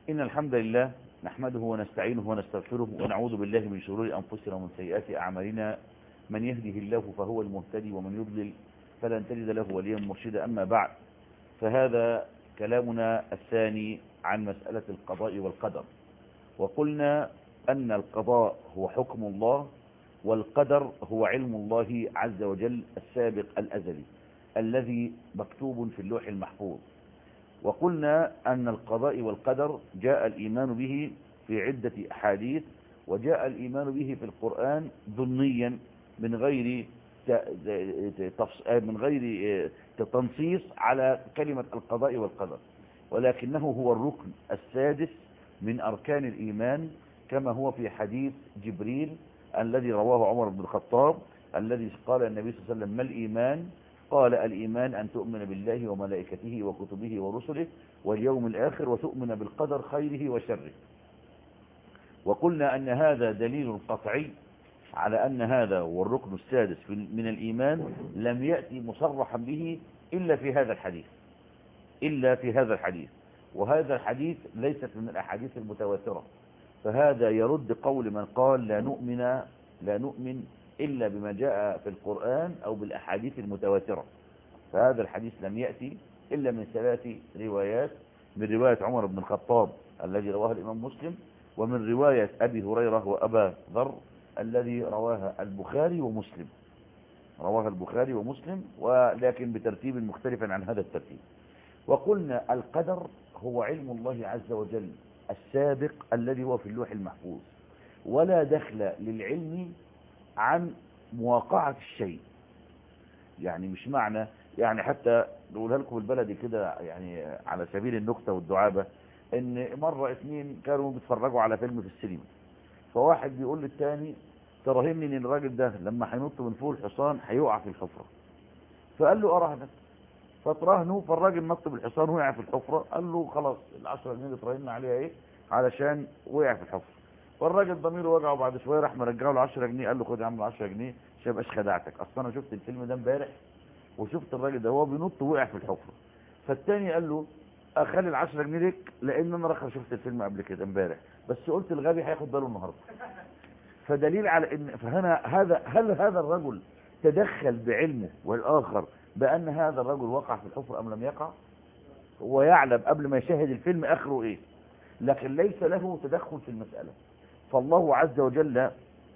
إن الحمد لله نحمده ونستعينه ونستغفره ونعوذ بالله من شرور أنفسنا ومن سيئات أعمالنا من يهده الله فهو المهتدي ومن يضلل فلن تجد له وليا مرشدا أما بعد فهذا كلامنا الثاني عن مسألة القضاء والقدر وقلنا أن القضاء هو حكم الله والقدر هو علم الله عز وجل السابق الأزلي الذي مكتوب في اللوح المحفوظ وقلنا أن القضاء والقدر جاء الإيمان به في عدة أحاديث وجاء الإيمان به في القرآن ضمنيا من غير من غير تنصيص على كلمة القضاء والقدر ولكنه هو الركن السادس من أركان الإيمان كما هو في حديث جبريل الذي رواه عمر بن الخطاب الذي قال النبي صلى الله عليه وسلم ما الإيمان قال الإيمان أن تؤمن بالله وملائكته وكتبه ورسله واليوم الآخر وتؤمن بالقدر خيره وشره وقلنا أن هذا دليل قطعي على أن هذا هو الركن السادس من الإيمان لم يأتي مصرحا به إلا في هذا الحديث إلا في هذا الحديث وهذا الحديث ليست من الأحاديث المتواترة فهذا يرد قول من قال لا نؤمن لا نؤمن إلا بما جاء في القرآن أو بالأحاديث المتواترة فهذا الحديث لم يأتي إلا من ثلاث روايات من رواية عمر بن الخطاب الذي رواه الإمام مسلم ومن رواية أبي هريرة وأبا ذر الذي رواها البخاري ومسلم رواها البخاري ومسلم ولكن بترتيب مختلف عن هذا الترتيب وقلنا القدر هو علم الله عز وجل السابق الذي هو في اللوح المحفوظ ولا دخل للعلم عن مواقعة الشيء يعني مش معنى يعني حتى نقولها لكم البلدي كده يعني على سبيل النكتة والدعابة ان مرة اثنين كانوا بيتفرجوا على فيلم في السينما فواحد بيقول للتاني تراهني ان الراجل ده لما هينط من فوق الحصان هيقع في الحفرة فقال له اراهنك فتراهنوا فالراجل نط بالحصان وقع في الحفرة قال له خلاص العشرة جنيه اللي تراهنا عليها ايه علشان وقع في الحفرة فالراجل ضميره وجعه بعد شويه راح مرجعه له 10 جنيه قال له خد يا عم 10 جنيه عشان ابقاش خدعتك اصل انا شفت الفيلم ده امبارح وشفت الراجل ده هو بينط وقع في الحفره فالتاني قال له اخلي ال 10 جنيه ليك لان انا رخر شفت الفيلم قبل كده امبارح بس قلت الغبي هياخد باله النهارده فدليل على ان فهنا هذا هل هذا الرجل تدخل بعلمه والاخر بان هذا الرجل وقع في الحفره ام لم يقع هو يعلم قبل ما يشاهد الفيلم اخره ايه لكن ليس له تدخل في المساله فالله عز وجل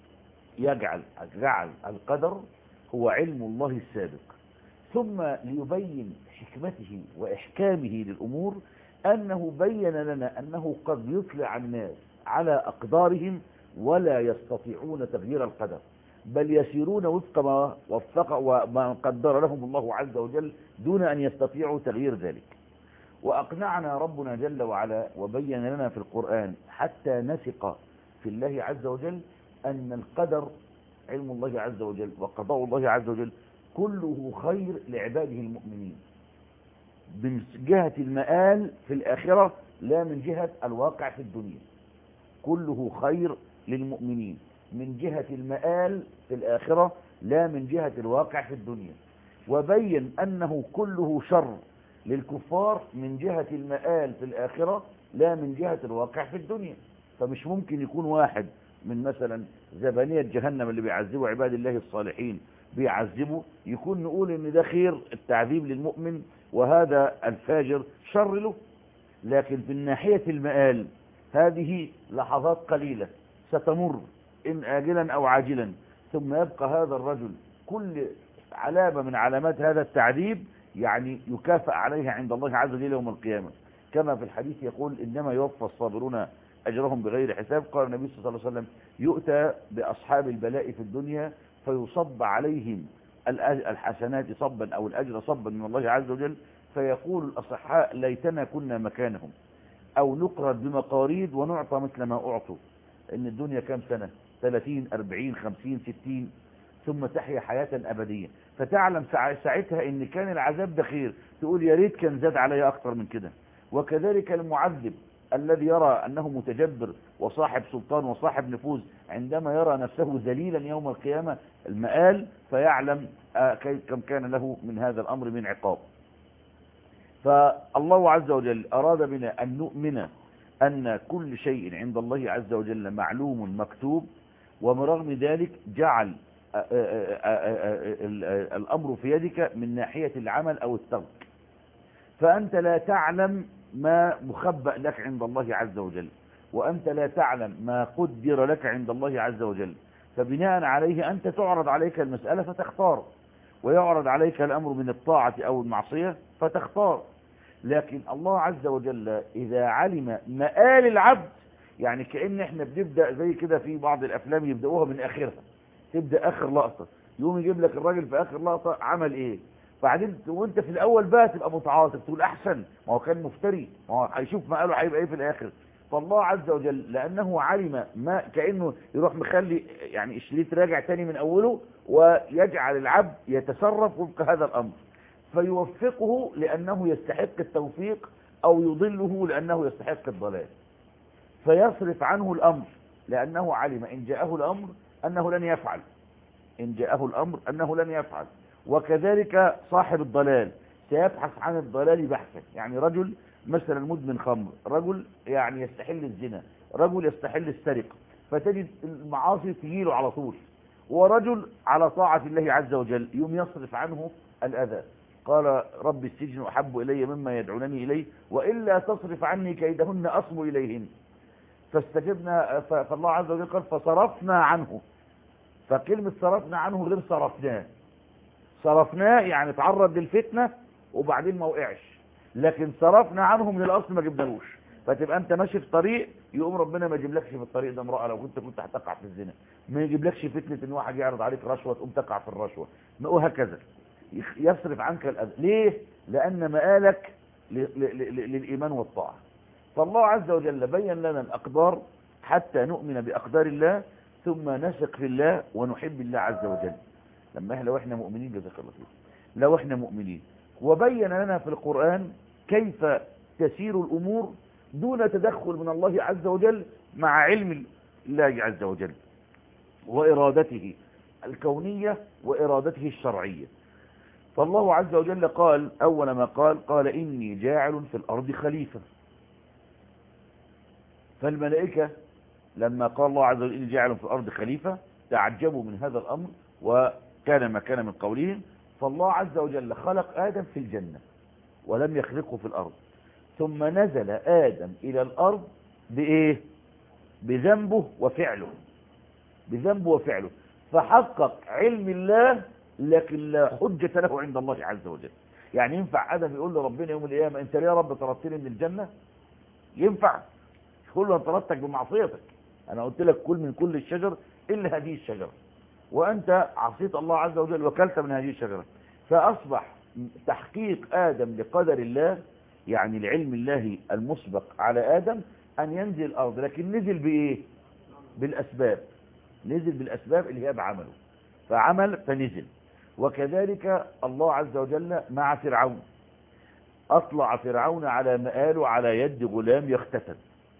يجعل جعل القدر هو علم الله السابق ثم ليبين حكمته وإحكامه للأمور أنه بين لنا أنه قد يطلع الناس على أقدارهم ولا يستطيعون تغيير القدر بل يسيرون وفق ما وفق وما قدر لهم الله عز وجل دون أن يستطيعوا تغيير ذلك وأقنعنا ربنا جل وعلا وبين لنا في القرآن حتى نثق في الله عز وجل أن القدر علم الله عز وجل وقضاء الله عز وجل كله خير لعباده المؤمنين من جهة المآل في الآخرة لا من جهة الواقع في الدنيا كله خير للمؤمنين من جهة المآل في الآخرة لا من جهة الواقع في الدنيا وبين أنه كله شر للكفار من جهة المآل في الآخرة لا من جهة الواقع في الدنيا فمش ممكن يكون واحد من مثلا زبانية جهنم اللي بيعذبوا عباد الله الصالحين بيعذبوا يكون نقول ان ده خير التعذيب للمؤمن وهذا الفاجر شر له لكن في ناحية المآل هذه لحظات قليلة ستمر إن آجلا أو عاجلا ثم يبقى هذا الرجل كل علامة من علامات هذا التعذيب يعني يكافئ عليها عند الله عز وجل يوم القيامة كما في الحديث يقول إنما يوفى الصابرون أجرهم بغير حساب قال النبي صلى الله عليه وسلم يؤتى بأصحاب البلاء في الدنيا فيصب عليهم الحسنات صبا أو الأجر صبا من الله عز وجل فيقول الأصحاء ليتنا كنا مكانهم أو نقرد بمقاريد ونعطى مثل ما أعطوا إن الدنيا كم سنة 30 40 50 60 ثم تحيا حياة أبدية فتعلم ساعتها إن كان العذاب ده خير تقول يا ريت كان زاد علي أكتر من كده وكذلك المعذب الذي يرى أنه متجبر وصاحب سلطان وصاحب نفوذ عندما يرى نفسه ذليلا يوم القيامة المآل فيعلم كم كان له من هذا الأمر من عقاب فالله عز وجل أراد بنا أن نؤمن أن كل شيء عند الله عز وجل معلوم مكتوب وبرغم ذلك جعل آه، آه، آه، آه، الأمر في يدك من ناحية العمل أو الترك فأنت لا تعلم ما مخبأ لك عند الله عز وجل وأنت لا تعلم ما قدر لك عند الله عز وجل فبناء عليه أنت تعرض عليك المسألة فتختار ويعرض عليك الأمر من الطاعة أو المعصية فتختار لكن الله عز وجل إذا علم مآل العبد يعني كأن احنا بنبدأ زي كده في بعض الأفلام يبدأوها من آخرها تبدأ آخر لقطة يوم يجيب لك الراجل في آخر لقطة عمل إيه بعدين وانت في الأول بقى تبقى متعاطف تقول أحسن ما هو كان مفتري ما هو هيشوف مآله هيبقى إيه في الآخر فالله عز وجل لأنه علم ما كأنه يروح مخلي يعني الشريط راجع تاني من أوله ويجعل العبد يتصرف وفق هذا الأمر فيوفقه لأنه يستحق التوفيق أو يضله لأنه يستحق الضلال فيصرف عنه الأمر لأنه علم إن جاءه الأمر أنه لن يفعل إن جاءه الأمر أنه لن يفعل وكذلك صاحب الضلال سيبحث عن الضلال بحثا يعني رجل مثلا مدمن خمر رجل يعني يستحل الزنا رجل يستحل السرقة فتجد المعاصي تجيله على طول ورجل على طاعة الله عز وجل يوم يصرف عنه الأذى قال رب السجن أحب إلي مما يدعونني إليه وإلا تصرف عني كيدهن أصب إليهن فاستجبنا فالله عز وجل قال فصرفنا عنه فكلمة صرفنا عنه غير صرفناه صرفناه يعني تعرض للفتنة وبعدين ما وقعش لكن صرفنا عنه من الأصل ما جبناهوش فتبقى انت ماشي في طريق يقوم ربنا ما يجيبلكش في الطريق ده امرأة لو كنت كنت هتقع في الزنا ما يجيبلكش فتنة ان واحد يعرض عليك رشوة تقوم تقع في الرشوة وهكذا يصرف عنك الأذى ليه لأن مآلك للإيمان والطاعة فالله عز وجل بين لنا الأقدار حتى نؤمن بأقدار الله ثم نثق في الله ونحب الله عز وجل لما احنا لو احنا مؤمنين جزاك الله خير لو احنا مؤمنين وبين لنا في القرآن كيف تسير الأمور دون تدخل من الله عز وجل مع علم الله عز وجل وإرادته الكونية وإرادته الشرعية فالله عز وجل قال أول ما قال قال إني جاعل في الأرض خليفة فالملائكة لما قال الله عز وجل إني جاعل في الأرض خليفة تعجبوا من هذا الأمر وكان ما كان من قولهم فالله عز وجل خلق آدم في الجنة ولم يخلقه في الأرض ثم نزل آدم إلى الأرض بإيه بذنبه وفعله بذنبه وفعله فحقق علم الله لكن لا حجة له عند الله عز وجل يعني ينفع آدم يقول لربنا يوم القيامة أنت ليه يا رب طردتني من الجنة ينفع يقول له أنا طردتك بمعصيتك أنا قلت لك كل من كل الشجر إلا هذه الشجرة وأنت عصيت الله عز وجل وكلت من هذه الشجرة فأصبح تحقيق آدم لقدر الله يعني لعلم الله المسبق على آدم أن ينزل الأرض لكن نزل بإيه بالأسباب نزل بالأسباب اللي هي بعمله فعمل فنزل وكذلك الله عز وجل مع فرعون أطلع فرعون على مآله على يد غلام يختتن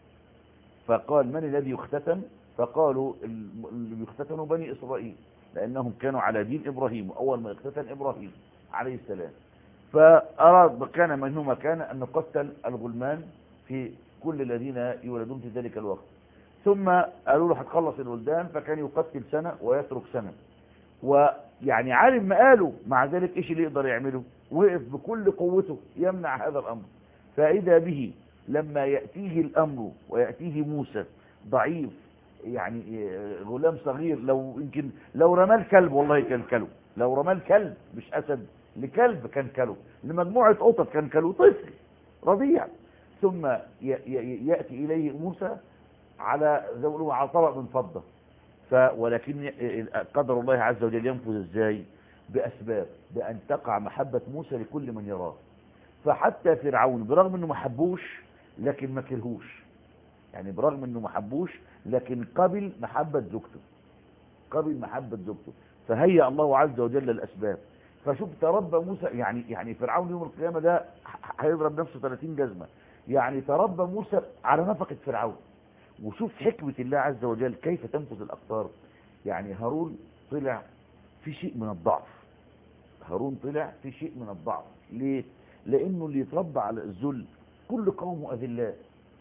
فقال من الذي يختتن فقالوا اللي يختتنوا بني إسرائيل لأنهم كانوا على دين إبراهيم وأول ما اختتن إبراهيم عليه السلام فأراد كان منهما كان أن نقتل الغلمان في كل الذين يولدون في ذلك الوقت ثم قالوا له هتخلص الولدان فكان يقتل سنة ويترك سنة ويعني عالم مقاله مع ذلك ايش اللي يقدر يعمله وقف بكل قوته يمنع هذا الأمر فإذا به لما يأتيه الأمر ويأتيه موسى ضعيف يعني غلام صغير لو يمكن لو رمى الكلب والله كان كلب لو رمى الكلب مش أسد لكلب كان كلب لمجموعة قطط كان كلب طفل رضيع ثم يأتي إليه موسى على زي ما على طبق من فضة ف ولكن قدر الله عز وجل ينفذ ازاي بأسباب بأن تقع محبة موسى لكل من يراه فحتى فرعون برغم انه ما حبوش لكن ما كرهوش يعني برغم انه ما حبوش لكن قبل محبة زوجته قبل محبة زوجته فهيأ الله عز وجل الأسباب فشوف تربى موسى يعني يعني فرعون يوم القيامة ده هيضرب نفسه 30 جزمة يعني تربى موسى على نفقة فرعون وشوف حكمة الله عز وجل كيف تنفذ الأقطار يعني هارون طلع في شيء من الضعف هارون طلع في شيء من الضعف ليه لأنه اللي يتربى على الذل كل قومه أذلاء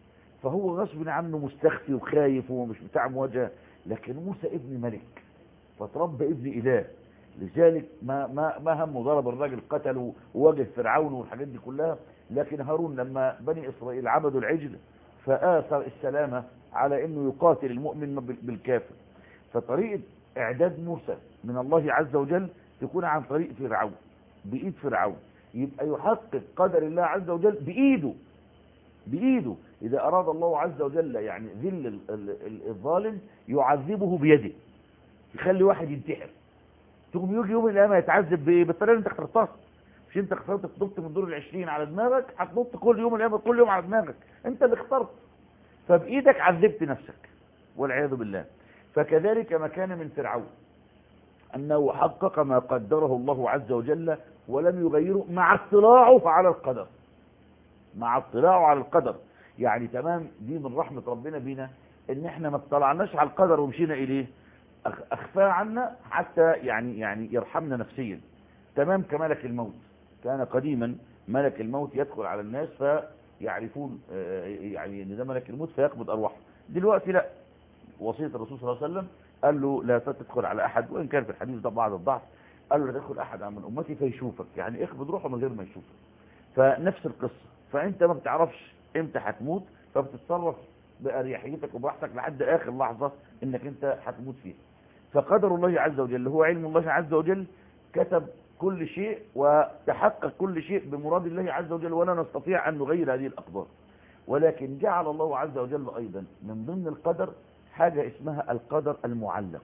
فهو غصب عنه مستخفي وخايف ومش بتاع مواجهة لكن موسى ابن ملك فتربى ابن إله لذلك ما ما ما همه ضرب الراجل قتله وواجه فرعون والحاجات دي كلها لكن هارون لما بني إسرائيل عبدوا العجل فآثر السلامة على انه يقاتل المؤمن بالكافر فطريقة اعداد موسى من الله عز وجل تكون عن طريق فرعون بايد فرعون يبقى يحقق قدر الله عز وجل بايده بايده اذا اراد الله عز وجل يعني ذل الظالم يعذبه بيده يخلي واحد ينتحر تقوم يجي يوم القيامه يتعذب بايه بالطريقه اللي انت اخترتها مش انت اخترت تنط من الدور العشرين على دماغك هتنط كل يوم القيامه كل يوم على دماغك انت اللي اخترت فبإيدك عذبت نفسك والعياذ بالله فكذلك ما كان من فرعون أنه حقق ما قدره الله عز وجل ولم يغيره مع اطلاعه على القدر مع اطلاعه على القدر يعني تمام دي من رحمة ربنا بينا ان احنا ما اطلعناش على القدر ومشينا اليه اخفاه عنا حتى يعني يعني يرحمنا نفسيا تمام كملك الموت كان قديما ملك الموت يدخل على الناس فيعرفون يعني ان ده ملك الموت فيقبض ارواحهم دلوقتي لا وصية الرسول صلى الله عليه وسلم قال له لا تدخل على احد وان كان في الحديث ده بعض الضعف قال له لا تدخل احد من امتي فيشوفك يعني اخبض روحه من غير ما يشوفك فنفس القصة فانت ما بتعرفش امتى هتموت فبتتصرف باريحيتك وبراحتك لحد اخر لحظة انك انت هتموت فيها فقدر الله عز وجل هو علم الله عز وجل كتب كل شيء وتحقق كل شيء بمراد الله عز وجل ولا نستطيع أن نغير هذه الأقدار ولكن جعل الله عز وجل أيضا من ضمن القدر حاجة اسمها القدر المعلق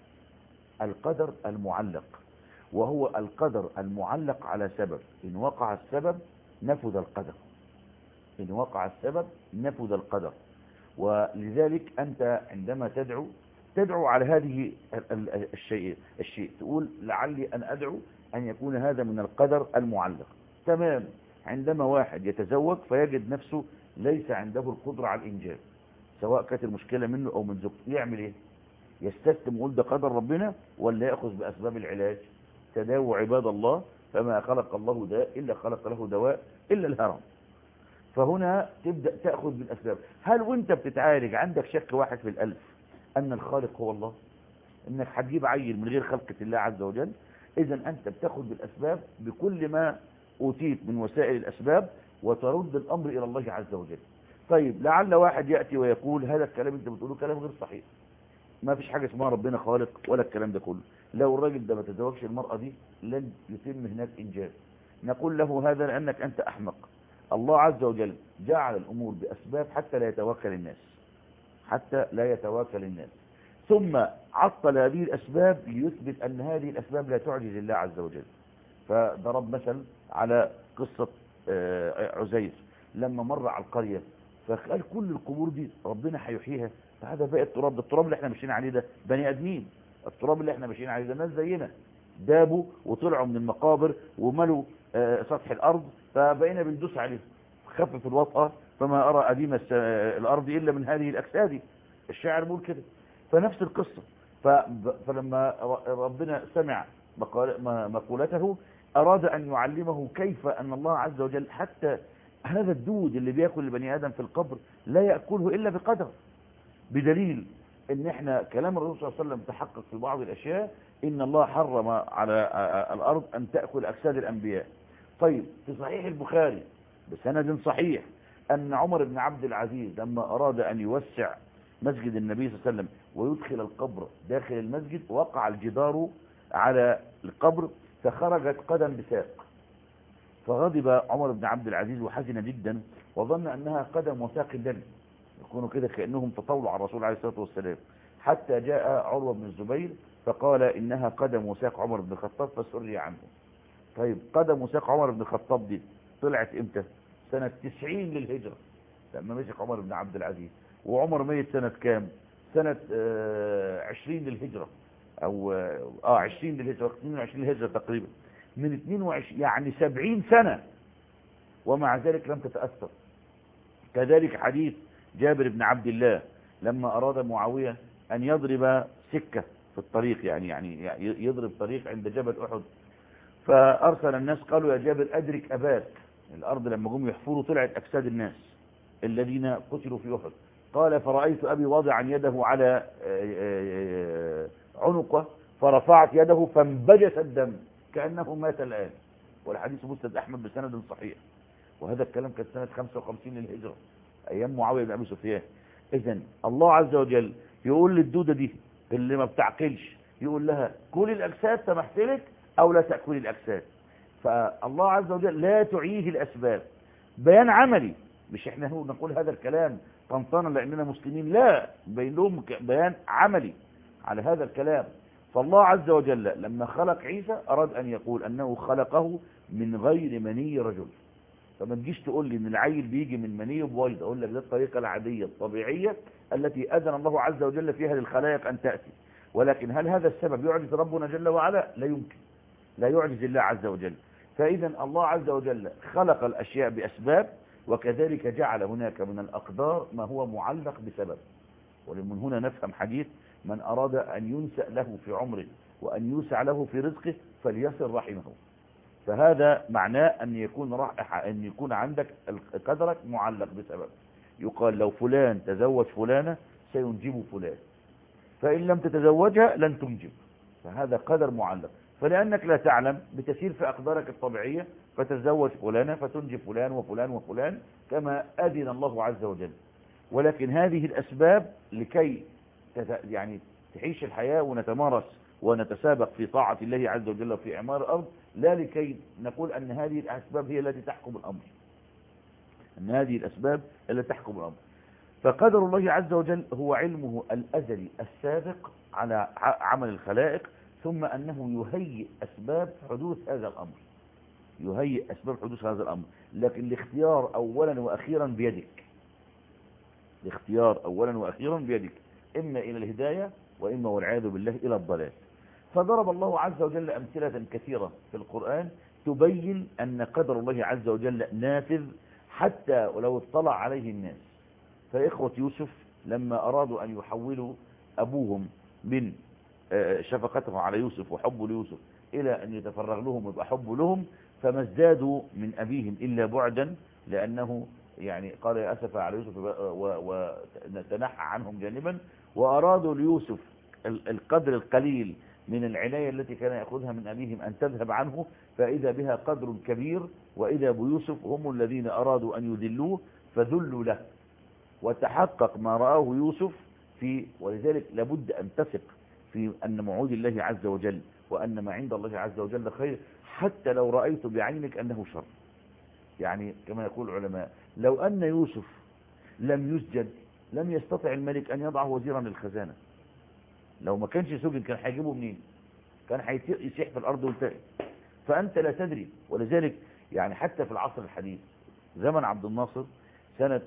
القدر المعلق وهو القدر المعلق على سبب إن وقع السبب نفذ القدر إن وقع السبب نفذ القدر ولذلك أنت عندما تدعو تدعو على هذه الشيء الشيء تقول لعلي أن أدعو أن يكون هذا من القدر المعلق تمام عندما واحد يتزوج فيجد نفسه ليس عنده القدرة على الإنجاب سواء كانت المشكلة منه أو من زوجته يعمل إيه يستسلم يقول ده قدر ربنا ولا يأخذ بأسباب العلاج تداووا عباد الله فما خلق الله داء إلا خلق له دواء إلا الهرم فهنا تبدأ تأخذ بالأسباب هل وانت بتتعالج عندك شك واحد في الألف أن الخالق هو الله انك هتجيب عيل من غير خلقة الله عز وجل اذا انت بتاخد بالاسباب بكل ما اوتيت من وسائل الاسباب وترد الامر الى الله عز وجل طيب لعل واحد يأتي ويقول هذا الكلام انت بتقوله كلام غير صحيح ما فيش حاجة اسمها ربنا خالق ولا الكلام ده كله لو الراجل ده ما تزوجش المرأة دي لن يتم هناك انجاب نقول له هذا لانك انت احمق الله عز وجل جعل الامور باسباب حتى لا يتوكل الناس حتى لا يتواكل الناس ثم عطل هذه الأسباب ليثبت أن هذه الأسباب لا تعجز الله عز وجل فضرب مثل على قصة عزيز لما مر على القرية فقال كل القبور دي ربنا هيحييها فهذا بقى التراب ده التراب اللي احنا ماشيين عليه ده بني ادمين التراب اللي احنا ماشيين عليه ده ناس زينا دابوا وطلعوا من المقابر وملوا سطح الارض فبقينا بندوس عليهم خفف الوطأة فما أرى أديم الأرض إلا من هذه الأجساد الشاعر بيقول كده فنفس القصة فلما ربنا سمع مقولته أراد أن يعلمه كيف أن الله عز وجل حتى هذا الدود اللي بيأكل البني آدم في القبر لا يأكله إلا بقدر بدليل ان احنا كلام الرسول صلى الله عليه وسلم تحقق في بعض الاشياء ان الله حرم على الارض ان تأكل اجساد الانبياء طيب في صحيح البخاري بسند صحيح ان عمر بن عبد العزيز لما اراد ان يوسع مسجد النبي صلى الله عليه وسلم ويدخل القبر داخل المسجد وقع الجدار على القبر فخرجت قدم بساق فغضب عمر بن عبد العزيز وحزن جدا وظن انها قدم وساق الدم يكونوا كده كأنهم تطاولوا على الرسول عليه الصلاة والسلام حتى جاء عروة بن الزبير فقال إنها قدم وساق عمر بن الخطاب فسري عنه طيب قدم وساق عمر بن الخطاب دي طلعت امتى سنة 90 للهجرة لما مسك عمر بن عبد العزيز وعمر ميت سنة كام سنة آه 20 للهجرة او اه 20 للهجرة 22 للهجرة تقريبا من 22 يعني 70 سنة ومع ذلك لم تتأثر كذلك حديث جابر بن عبد الله لما أراد معاوية أن يضرب سكة في الطريق يعني يعني يضرب طريق عند جبل أحد فأرسل الناس قالوا يا جابر أدرك أباك الأرض لما جم يحفروا طلعت أجساد الناس الذين قتلوا في أحد قال فرأيت أبي واضعا يده على عنقه فرفعت يده فانبجس الدم كأنه مات الآن والحديث مسند أحمد بسند صحيح وهذا الكلام كان سنة 55 للهجرة أيام معاوية بن أبي سفيان إذا الله عز وجل يقول للدودة دي اللي ما بتعقلش يقول لها كل الأجساد سمحت لك أو لا تأكل الأجساد فالله عز وجل لا تعيه الأسباب بيان عملي مش احنا هو نقول هذا الكلام طنطانا لأننا مسلمين لا بين لهم بيان عملي على هذا الكلام فالله عز وجل لما خلق عيسى أراد أن يقول أنه خلقه من غير مني رجل فما تجيش تقول لي ان العيل بيجي من مني بويض اقول لك ده الطريقه العاديه الطبيعيه التي اذن الله عز وجل فيها للخلائق ان تاتي ولكن هل هذا السبب يعجز ربنا جل وعلا لا يمكن لا يعجز الله عز وجل فاذا الله عز وجل خلق الاشياء باسباب وكذلك جعل هناك من الاقدار ما هو معلق بسبب ومن هنا نفهم حديث من اراد ان ينسأ له في عمره وان يوسع له في رزقه فليصل رحمه فهذا معناه أن يكون رائحة أن يكون عندك قدرك معلق بسبب يقال لو فلان تزوج فلانة سينجب فلان فإن لم تتزوجها لن تنجب فهذا قدر معلق فلأنك لا تعلم بتسير في أقدارك الطبيعية فتتزوج فلانة فتنجب فلان وفلان وفلان كما أذن الله عز وجل ولكن هذه الأسباب لكي يعني تعيش الحياة ونتمارس ونتسابق في طاعة الله عز وجل في إعمار الأرض لا لكي نقول أن هذه الأسباب هي التي تحكم الأمر أن هذه الأسباب التي تحكم الأمر فقدر الله عز وجل هو علمه الأزلي السابق على عمل الخلائق ثم أنه يهيئ أسباب حدوث هذا الأمر يهيئ أسباب حدوث هذا الأمر لكن الاختيار أولا وأخيرا بيدك الاختيار أولا وأخيرا بيدك إما إلى الهداية وإما والعياذ بالله إلى الضلال فضرب الله عز وجل أمثلة كثيرة في القرآن تبين أن قدر الله عز وجل نافذ حتى ولو اطلع عليه الناس فإخوة يوسف لما أرادوا أن يحولوا أبوهم من شفقته على يوسف وحبه ليوسف إلى أن يتفرغ لهم ويبقى حبه لهم فما ازدادوا من أبيهم إلا بعدا لأنه يعني قال يا أسف على يوسف وتنحى عنهم جانبا وأرادوا ليوسف القدر القليل من العناية التي كان يأخذها من أبيهم أن تذهب عنه فإذا بها قدر كبير وإذا بيوسف هم الذين أرادوا أن يذلوه فذلوا له وتحقق ما رآه يوسف في ولذلك لابد أن تثق في أن موعود الله عز وجل وأن ما عند الله عز وجل خير حتى لو رأيت بعينك أنه شر يعني كما يقول العلماء لو أن يوسف لم يسجد لم يستطع الملك أن يضع وزيرا للخزانة لو ما كانش سجن كان هيجيبه منين كان هيسيح في الأرض ويلتقي فأنت لا تدري ولذلك يعني حتى في العصر الحديث زمن عبد الناصر سنة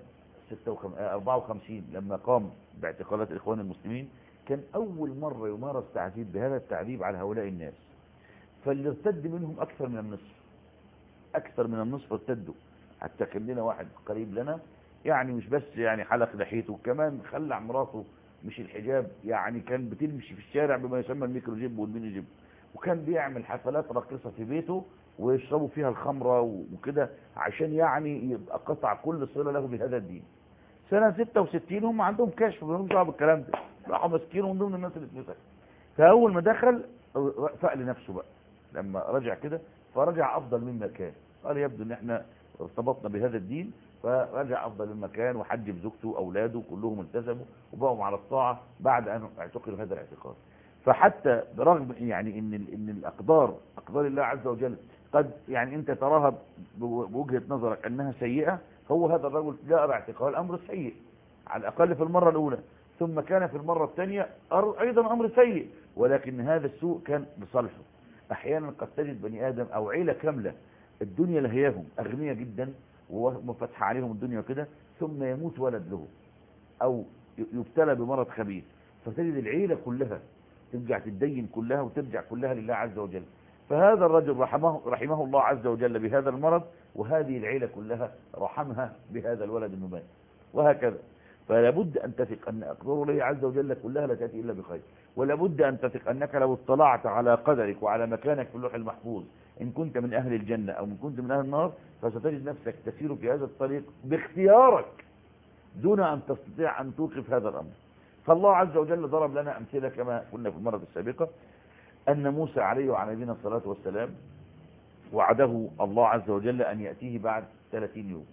54 لما قام باعتقالات الإخوان المسلمين كان أول مرة يمارس تعذيب بهذا التعذيب على هؤلاء الناس فاللي ارتد منهم أكثر من النصف أكثر من النصف ارتدوا حتى كان لنا واحد قريب لنا يعني مش بس يعني حلق لحيته كمان خلع مراته مش الحجاب يعني كان بتمشي في الشارع بما يسمى الميكرو جيب والميني جيب وكان بيعمل حفلات راقصه في بيته ويشربوا فيها الخمرة وكده عشان يعني يبقى قطع كل صلة له بهذا الدين سنة 66 هم عندهم كشف ما دعوه بالكلام ده راحوا ماسكينه من ضمن الناس اللي اتمسك فأول ما دخل فاق لنفسه بقى لما رجع كده فرجع أفضل مما كان قال يبدو ان احنا ارتبطنا بهذا الدين فرجع أفضل المكان وحج بزوجته وأولاده كلهم التزموا وبقوا على الطاعة بعد أن اعتقلوا هذا الاعتقاد فحتى برغم يعني ان ان الاقدار اقدار الله عز وجل قد يعني انت تراها بوجهة نظرك انها سيئة هو هذا الرجل جاء باعتقال امر سيء على الاقل في المرة الاولى ثم كان في المرة الثانية ايضا امر سيء ولكن هذا السوء كان بصالحه احيانا قد تجد بني ادم او عيلة كاملة الدنيا لهياهم اغنياء جدا وفتح عليهم الدنيا كده ثم يموت ولد له او يبتلى بمرض خبيث فتجد العيلة كلها ترجع تدين كلها وترجع كلها لله عز وجل فهذا الرجل رحمه, رحمه الله عز وجل بهذا المرض وهذه العيلة كلها رحمها بهذا الولد الممات وهكذا فلا بد أن تثق أن أقدار الله عز وجل كلها لا تأتي إلا بخير ولا بد أن تثق أنك لو اطلعت على قدرك وعلى مكانك في اللوح المحفوظ إن كنت من أهل الجنة أو إن كنت من أهل النار فستجد نفسك تسير في هذا الطريق باختيارك دون أن تستطيع أن توقف هذا الأمر فالله عز وجل ضرب لنا أمثلة كما قلنا في المرة السابقة أن موسى عليه وعلى نبينا الصلاة والسلام وعده الله عز وجل أن يأتيه بعد 30 يوم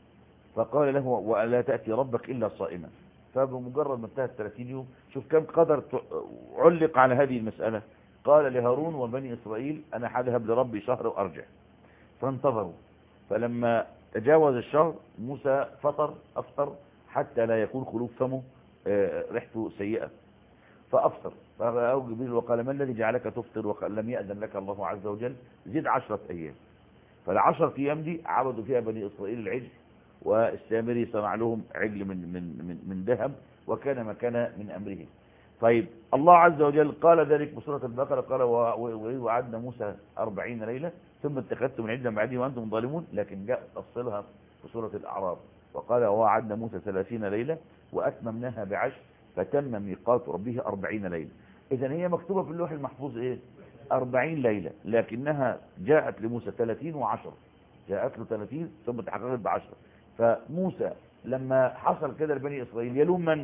فقال له ولا تأتي ربك إلا صائما فبمجرد ما انتهت 30 يوم شوف كم قدر علق على هذه المسألة قال لهارون وبني إسرائيل أنا هذهب لربي شهر وأرجع فانتظروا فلما تجاوز الشهر موسى فطر أفطر حتى لا يكون خلوف فمه ريحته سيئة فأفطر فرأوا جبريل وقال ما الذي جعلك تفطر وقال لم يأذن لك الله عز وجل زد عشرة أيام فالعشرة أيام دي عبدوا فيها بني إسرائيل العجل والسامري صنع لهم عجل من من من, من ذهب وكان ما كان من أمره طيب الله عز وجل قال ذلك بسورة البقرة قال وعدنا موسى أربعين ليلة ثم اتخذتم العجل من بعده وأنتم ظالمون لكن جاء تفصيلها في سورة الأعراف وقال وعدنا موسى ثلاثين ليلة وأتممناها بعشر فتم ميقات ربه أربعين ليلة إذا هي مكتوبة في اللوح المحفوظ إيه أربعين ليلة لكنها جاءت لموسى ثلاثين وعشر جاءت له ثلاثين ثم تحققت بعشر فموسى لما حصل كده لبني إسرائيل يلوم من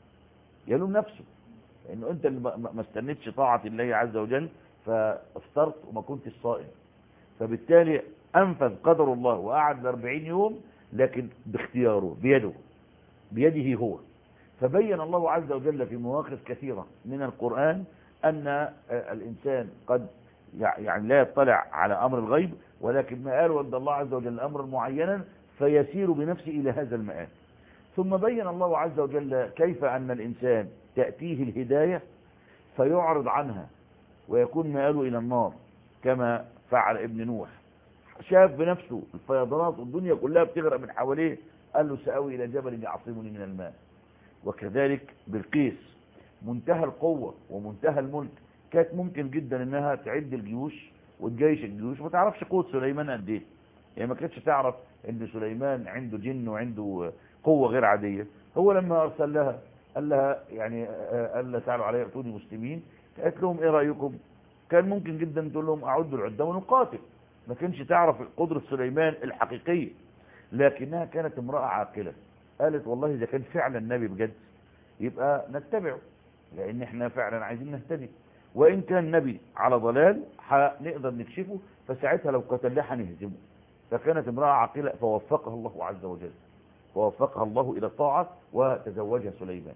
يلوم نفسه لأنه أنت اللي ما استنتش طاعة الله عز وجل فافطرت وما كنتش صائم فبالتالي أنفذ قدر الله وقعد 40 يوم لكن باختياره بيده بيده هو فبين الله عز وجل في مواقف كثيرة من القرآن أن الإنسان قد يعني لا يطلع على أمر الغيب ولكن ما قالوا عند الله عز وجل أمرا معينا فيسير بنفسه إلى هذا المآل ثم بين الله عز وجل كيف أن الإنسان تأتيه الهداية فيعرض عنها ويكون مآله إلى النار كما فعل ابن نوح شاف بنفسه الفيضانات والدنيا كلها بتغرق من حواليه قال له سأوي إلى جبل يعصمني من الماء وكذلك بالقيس منتهى القوة ومنتهى الملك كانت ممكن جدا انها تعد الجيوش وتجيش الجيوش ما تعرفش قوة سليمان قد ايه يعني ما كانتش تعرف ان سليمان عنده جن وعنده قوة غير عادية هو لما ارسل لها قال لها يعني قال لها تعالوا علي ائتوني مسلمين قالت لهم ايه رأيكم كان ممكن جدا تقول لهم اعدوا العدة ونقاتل ما كانش تعرف قدرة سليمان الحقيقية لكنها كانت امرأة عاقلة قالت والله اذا كان فعلا نبي بجد يبقى نتبعه لان احنا فعلا عايزين نهتدي وان كان نبي على ضلال هنقدر نكشفه فساعتها لو قتلناه هنهزمه فكانت امرأة عاقلة فوفقها الله عز وجل فوفقها الله الى الطاعة وتزوجها سليمان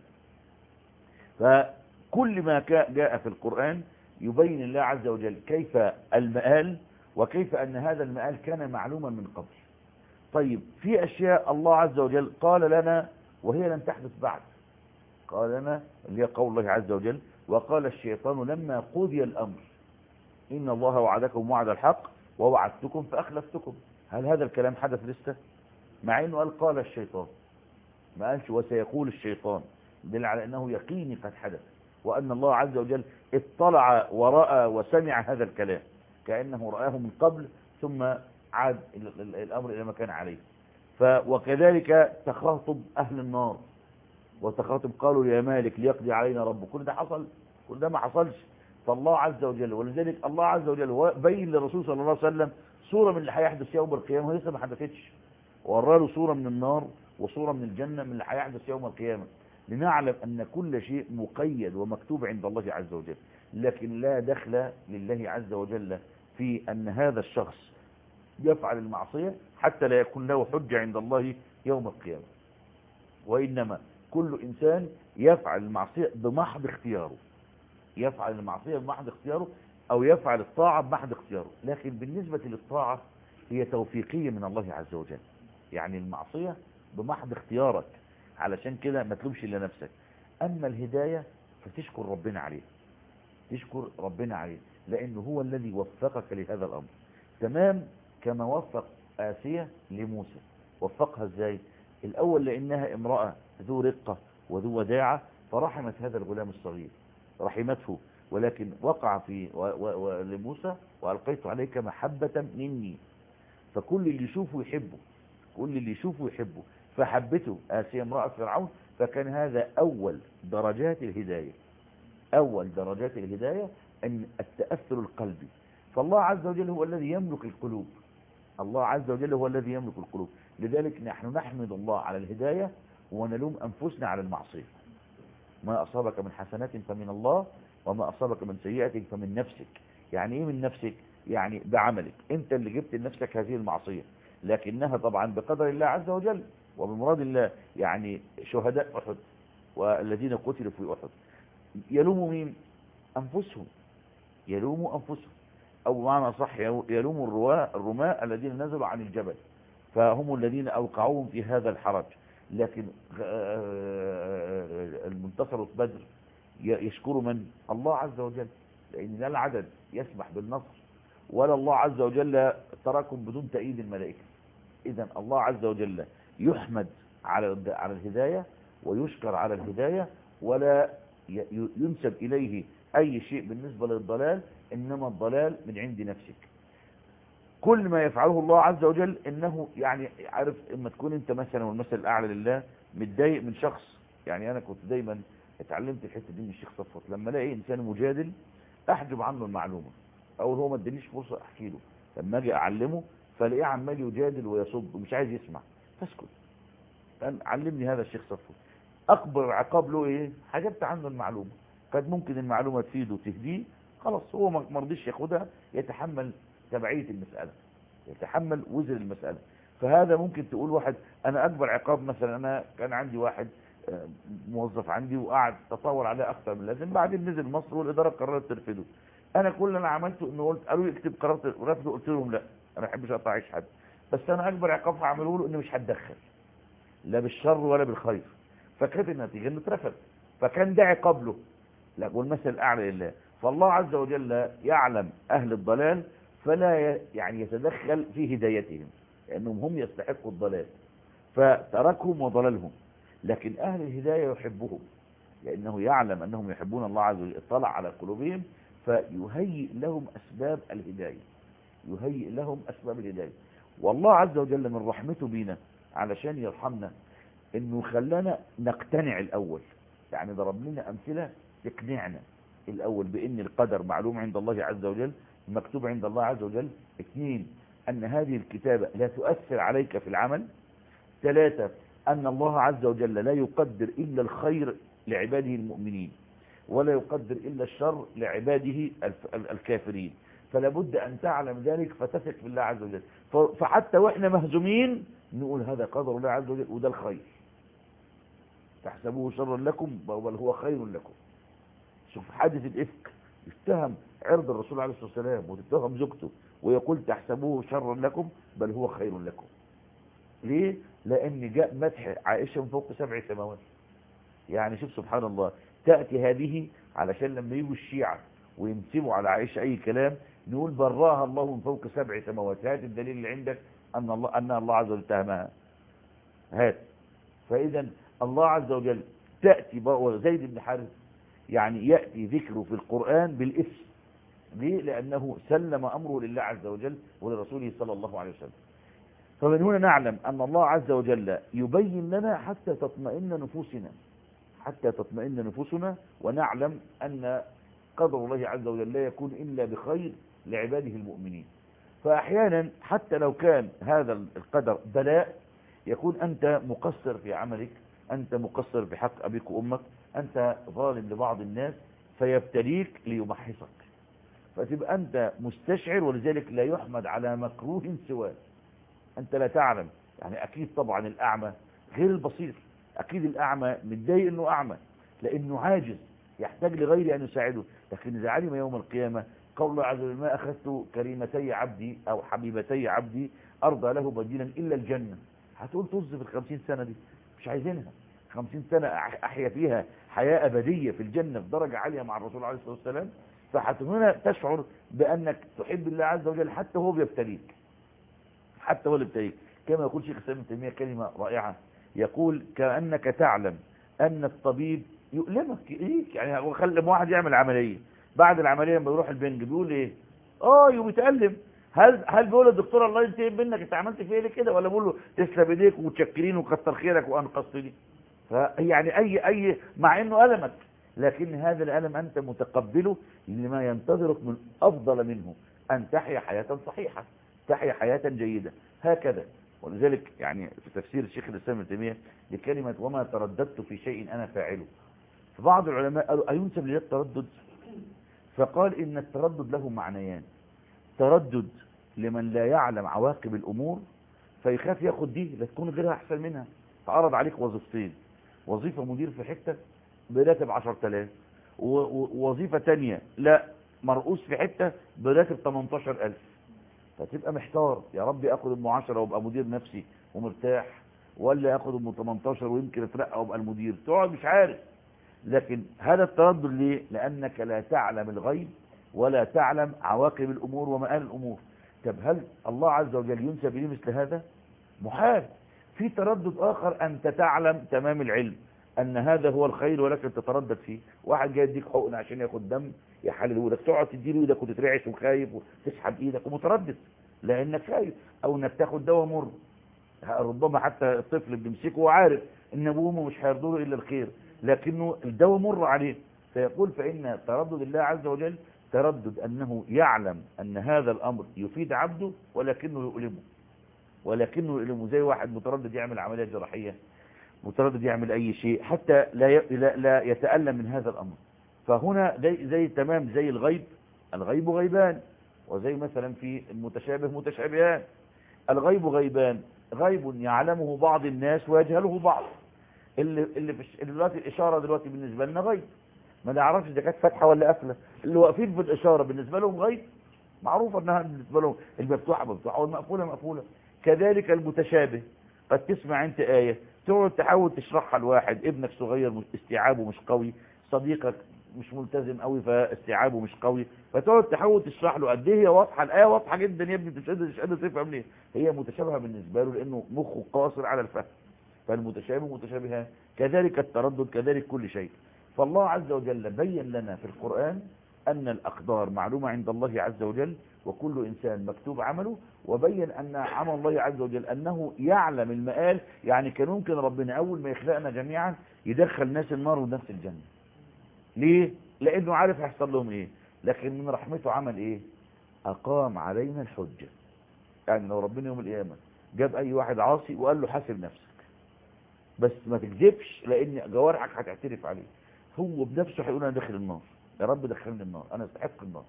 فكل ما جاء في القرآن يبين الله عز وجل كيف المآل وكيف ان هذا المآل كان معلوما من قبل طيب في اشياء الله عز وجل قال لنا وهي لم تحدث بعد قال لنا اللي هي قول الله عز وجل وقال الشيطان لما قضي الامر ان الله وعدكم وعد الحق ووعدتكم فاخلفتكم هل هذا الكلام حدث لسه مع انه قال قال الشيطان ما قالش وسيقول الشيطان دل على انه يقيني قد حدث وان الله عز وجل اطلع ورأى وسمع هذا الكلام كأنه رآه من قبل ثم عاد الأمر إلى ما كان عليه وكذلك تخاطب أهل النار وتخاطب قالوا يا مالك ليقضي علينا ربك كل ده حصل كل ده ما حصلش فالله عز وجل ولذلك الله عز وجل بين للرسول صلى الله عليه وسلم صورة من اللي هيحدث يوم القيامة وهي لسه ما حدثتش ورى له صورة من النار وصورة من الجنة من اللي هيحدث يوم القيامة لنعلم أن كل شيء مقيد ومكتوب عند الله عز وجل لكن لا دخل لله عز وجل في أن هذا الشخص يفعل المعصية حتى لا يكون له حجة عند الله يوم القيامة وإنما كل إنسان يفعل المعصية بمحض اختياره يفعل المعصية بمحض اختياره أو يفعل الطاعة بمحض اختياره لكن بالنسبة للطاعة هي توفيقية من الله عز وجل يعني المعصية بمحض اختيارك علشان كده ما تلومش إلا نفسك أما الهداية فتشكر ربنا عليه تشكر ربنا عليه لأنه هو الذي وفقك لهذا الأمر تمام كما وفق آسية لموسى وفقها ازاي الأول لأنها امرأة ذو رقة وذو وداعة فرحمت هذا الغلام الصغير رحمته ولكن وقع في و و و لموسى وألقيت عليك محبة مني فكل اللي يشوفه يحبه كل اللي يشوفه يحبه فحبته آسيا امرأة فرعون فكان هذا أول درجات الهداية أول درجات الهداية أن التأثر القلبي فالله عز وجل هو الذي يملك القلوب الله عز وجل هو الذي يملك القلوب لذلك نحن نحمد الله على الهداية ونلوم أنفسنا على المعصية ما أصابك من حسنات فمن الله وما أصابك من سيئة فمن نفسك يعني إيه من نفسك يعني بعملك أنت اللي جبت لنفسك هذه المعصية لكنها طبعا بقدر الله عز وجل وبمراد الله يعني شهداء أحد والذين قتلوا في أحد يلوموا مين أنفسهم يلوموا أنفسهم أو معنى صح يلوموا الرواء الرماء الذين نزلوا عن الجبل فهم الذين أوقعوهم في هذا الحرج لكن المنتصر بدر يشكر من الله عز وجل لأن لا العدد يسمح بالنصر ولا الله عز وجل تراكم بدون تأييد الملائكة إذا الله عز وجل يحمد على على الهداية ويشكر على الهداية ولا ينسب إليه أي شيء بالنسبة للضلال إنما الضلال من عند نفسك كل ما يفعله الله عز وجل إنه يعني عارف إما تكون أنت مثلا والمثل الأعلى لله متضايق من شخص يعني أنا كنت دايما اتعلمت الحتة دي من الشيخ صفوت لما الاقي إنسان مجادل أحجب عنه المعلومة أو هو ما ادانيش فرصة أحكي له لما أجي أعلمه فلاقيه عمال يجادل ويصب ومش عايز يسمع فاسكت علمني هذا الشيخ صفوت أكبر عقاب له إيه حجبت عنه المعلومة قد ممكن المعلومة تفيده وتهديه خلاص هو ما رضيش ياخدها يتحمل تبعية المسألة يتحمل وزر المسألة فهذا ممكن تقول واحد انا اكبر عقاب مثلا انا كان عندي واحد موظف عندي وقعد تطاول عليه اكثر من لازم بعدين نزل مصر والاداره قررت ترفضه انا كل اللي انا عملته انه قلت قالوا لي اكتب قرار رفضه قلت لهم لا انا ما بحبش اقطع عيش حد بس انا اكبر عقاب هعمله له اني مش هتدخل لا بالشر ولا بالخير فكانت النتيجه انه اترفض فكان ده عقاب له لا والمثل الاعلى لله فالله عز وجل يعلم اهل الضلال فلا يعني يتدخل في هدايتهم لانهم هم يستحقوا الضلال فتركهم وضللهم لكن اهل الهدايه يحبهم لانه يعلم انهم يحبون الله عز وجل اطلع على قلوبهم فيهيئ لهم اسباب الهدايه يهيئ لهم اسباب الهدايه والله عز وجل من رحمته بينا علشان يرحمنا انه خلانا نقتنع الاول يعني ضرب لنا امثله تقنعنا الاول بان القدر معلوم عند الله عز وجل مكتوب عند الله عز وجل اثنين ان هذه الكتابة لا تؤثر عليك في العمل ثلاثة ان الله عز وجل لا يقدر الا الخير لعباده المؤمنين ولا يقدر الا الشر لعباده الكافرين فلا بد ان تعلم ذلك فتثق بالله عز وجل فحتى واحنا مهزومين نقول هذا قدر الله عز وجل وده الخير تحسبوه شرا لكم بل هو خير لكم شوف حادث الافك يتهم عرض الرسول عليه الصلاة والسلام وتتهم زوجته ويقول تحسبوه شرا لكم بل هو خير لكم ليه لان جاء مدح عائشة من فوق سبع سماوات يعني شوف سبحان الله تأتي هذه علشان لما يجوا الشيعة وينسبوا على عائشة اي كلام نقول براها الله من فوق سبع سماوات هات الدليل اللي عندك ان الله ان الله عز وجل اتهمها هات فاذا الله عز وجل تأتي زيد بن حارث يعني يأتي ذكره في القرآن بالاسم ليه لأنه سلم أمره لله عز وجل ولرسوله صلى الله عليه وسلم فمن هنا نعلم أن الله عز وجل يبين لنا حتى تطمئن نفوسنا حتى تطمئن نفوسنا ونعلم أن قدر الله عز وجل لا يكون إلا بخير لعباده المؤمنين فأحيانا حتى لو كان هذا القدر بلاء يكون أنت مقصر في عملك أنت مقصر في حق أبيك وأمك أنت ظالم لبعض الناس فيبتليك ليمحصك فتبقى أنت مستشعر ولذلك لا يحمد على مكروه سواه أنت لا تعلم يعني أكيد طبعا الأعمى غير البصير أكيد الأعمى متضايق أنه أعمى لأنه عاجز يحتاج لغيره أن يساعده لكن إذا علم يوم القيامة قول الله عز وجل ما أخذت كريمتي عبدي أو حبيبتي عبدي أرضى له بديلا إلا الجنة هتقول طز في الخمسين سنة دي مش عايزينها خمسين سنة أحيا فيها حياة أبدية في الجنة في درجة عالية مع الرسول عليه الصلاة والسلام فهنا تشعر بأنك تحب الله عز وجل حتى هو بيبتليك حتى هو بيبتليك كما يقول شيخ الإسلام ابن تيمية كلمة رائعة يقول كأنك تعلم أن الطبيب يؤلمك إيك يعني هو خلي واحد يعمل عملية بعد العملية لما يروح البنج بيقول إيه اه يوم يتألم هل هل بيقول للدكتور الله ينتهي منك انت عملت فيه ليه كده ولا بيقول له تسلم ايديك وتشكرين وكتر خيرك وانقذتني فيعني اي اي مع انه المك لكن هذا الالم انت متقبله لما ينتظرك من افضل منه ان تحيا حياة صحيحة تحيا حياة جيدة هكذا ولذلك يعني في تفسير الشيخ الإسلام ابن تيمية لكلمة وما ترددت في شيء أنا فاعله فبعض العلماء قالوا أينسب لله التردد فقال إن التردد له معنيان تردد لمن لا يعلم عواقب الأمور فيخاف ياخد دي لا تكون غيرها أحسن منها فعرض عليك وظيفتين وظيفة مدير في حتة براتب 10000 ووظيفة تانية لا مرؤوس في حتة براتب 18000 فتبقى محتار يا رب اخد ام 10 وابقى مدير نفسي ومرتاح ولا اخد ام 18 ويمكن اترقى وابقى المدير تقعد مش عارف لكن هذا التردد ليه لانك لا تعلم الغيب ولا تعلم عواقب الامور ومآل الامور طب هل الله عز وجل ينسب لي مثل هذا محال في تردد اخر انت تعلم تمام العلم ان هذا هو الخير ولكن تتردد فيه واحد جاي يديك حقن عشان ياخد دم يحلله لك تقعد تديله ايدك وتترعش وخايف وتسحب ايدك ومتردد لانك خايف او انك تاخد دواء مر ربما حتى الطفل بيمسكه وعارف ان ابوه وامه مش هيرضوا له الا الخير لكنه الدواء مر عليه فيقول فان تردد الله عز وجل تردد انه يعلم ان هذا الامر يفيد عبده ولكنه يؤلمه ولكنه يؤلمه زي واحد متردد يعمل عمليه جراحيه متردد يعمل اي شيء حتى لا ي... لا, لا يتألم من هذا الامر فهنا زي, زي تمام زي الغيب الغيب غيبان وزي مثلا في المتشابه متشابهان الغيب غيبان غيب يعلمه بعض الناس ويجهله بعض اللي اللي في دلوقتي الاشاره دلوقتي بالنسبه لنا غيب ما نعرفش اذا كانت فاتحه ولا قافله اللي واقفين في الاشاره بالنسبه لهم غيب معروفه انها بالنسبه لهم المفتوحه مفتوحه والمقفوله مقفوله كذلك المتشابه قد تسمع انت ايه تقعد تحاول تشرحها لواحد ابنك صغير استيعابه مش قوي صديقك مش ملتزم قوي فاستيعابه مش قوي فتقعد تحاول تشرح له قد ايه هي واضحه الايه واضحه جدا يا ابني مش قادر مش قادر تفهم ليه هي متشابهه بالنسبه له لانه مخه قاصر على الفهم فالمتشابه متشابهان كذلك التردد كذلك كل شيء فالله عز وجل بين لنا في القرآن أن الأقدار معلومة عند الله عز وجل وكل إنسان مكتوب عمله وبين أن عمل الله عز وجل أنه يعلم المآل يعني كان ممكن ربنا أول ما يخلقنا جميعا يدخل ناس النار وناس الجنة ليه؟ لأنه عارف هيحصل لهم إيه لكن من رحمته عمل إيه أقام علينا الحجة يعني لو ربنا يوم القيامة جاب أي واحد عاصي وقال له حاسب نفسك بس ما تكذبش لأن جوارحك هتعترف عليه هو بنفسه هيقول أنا داخل النار يا رب دخلني النار أنا استحق النار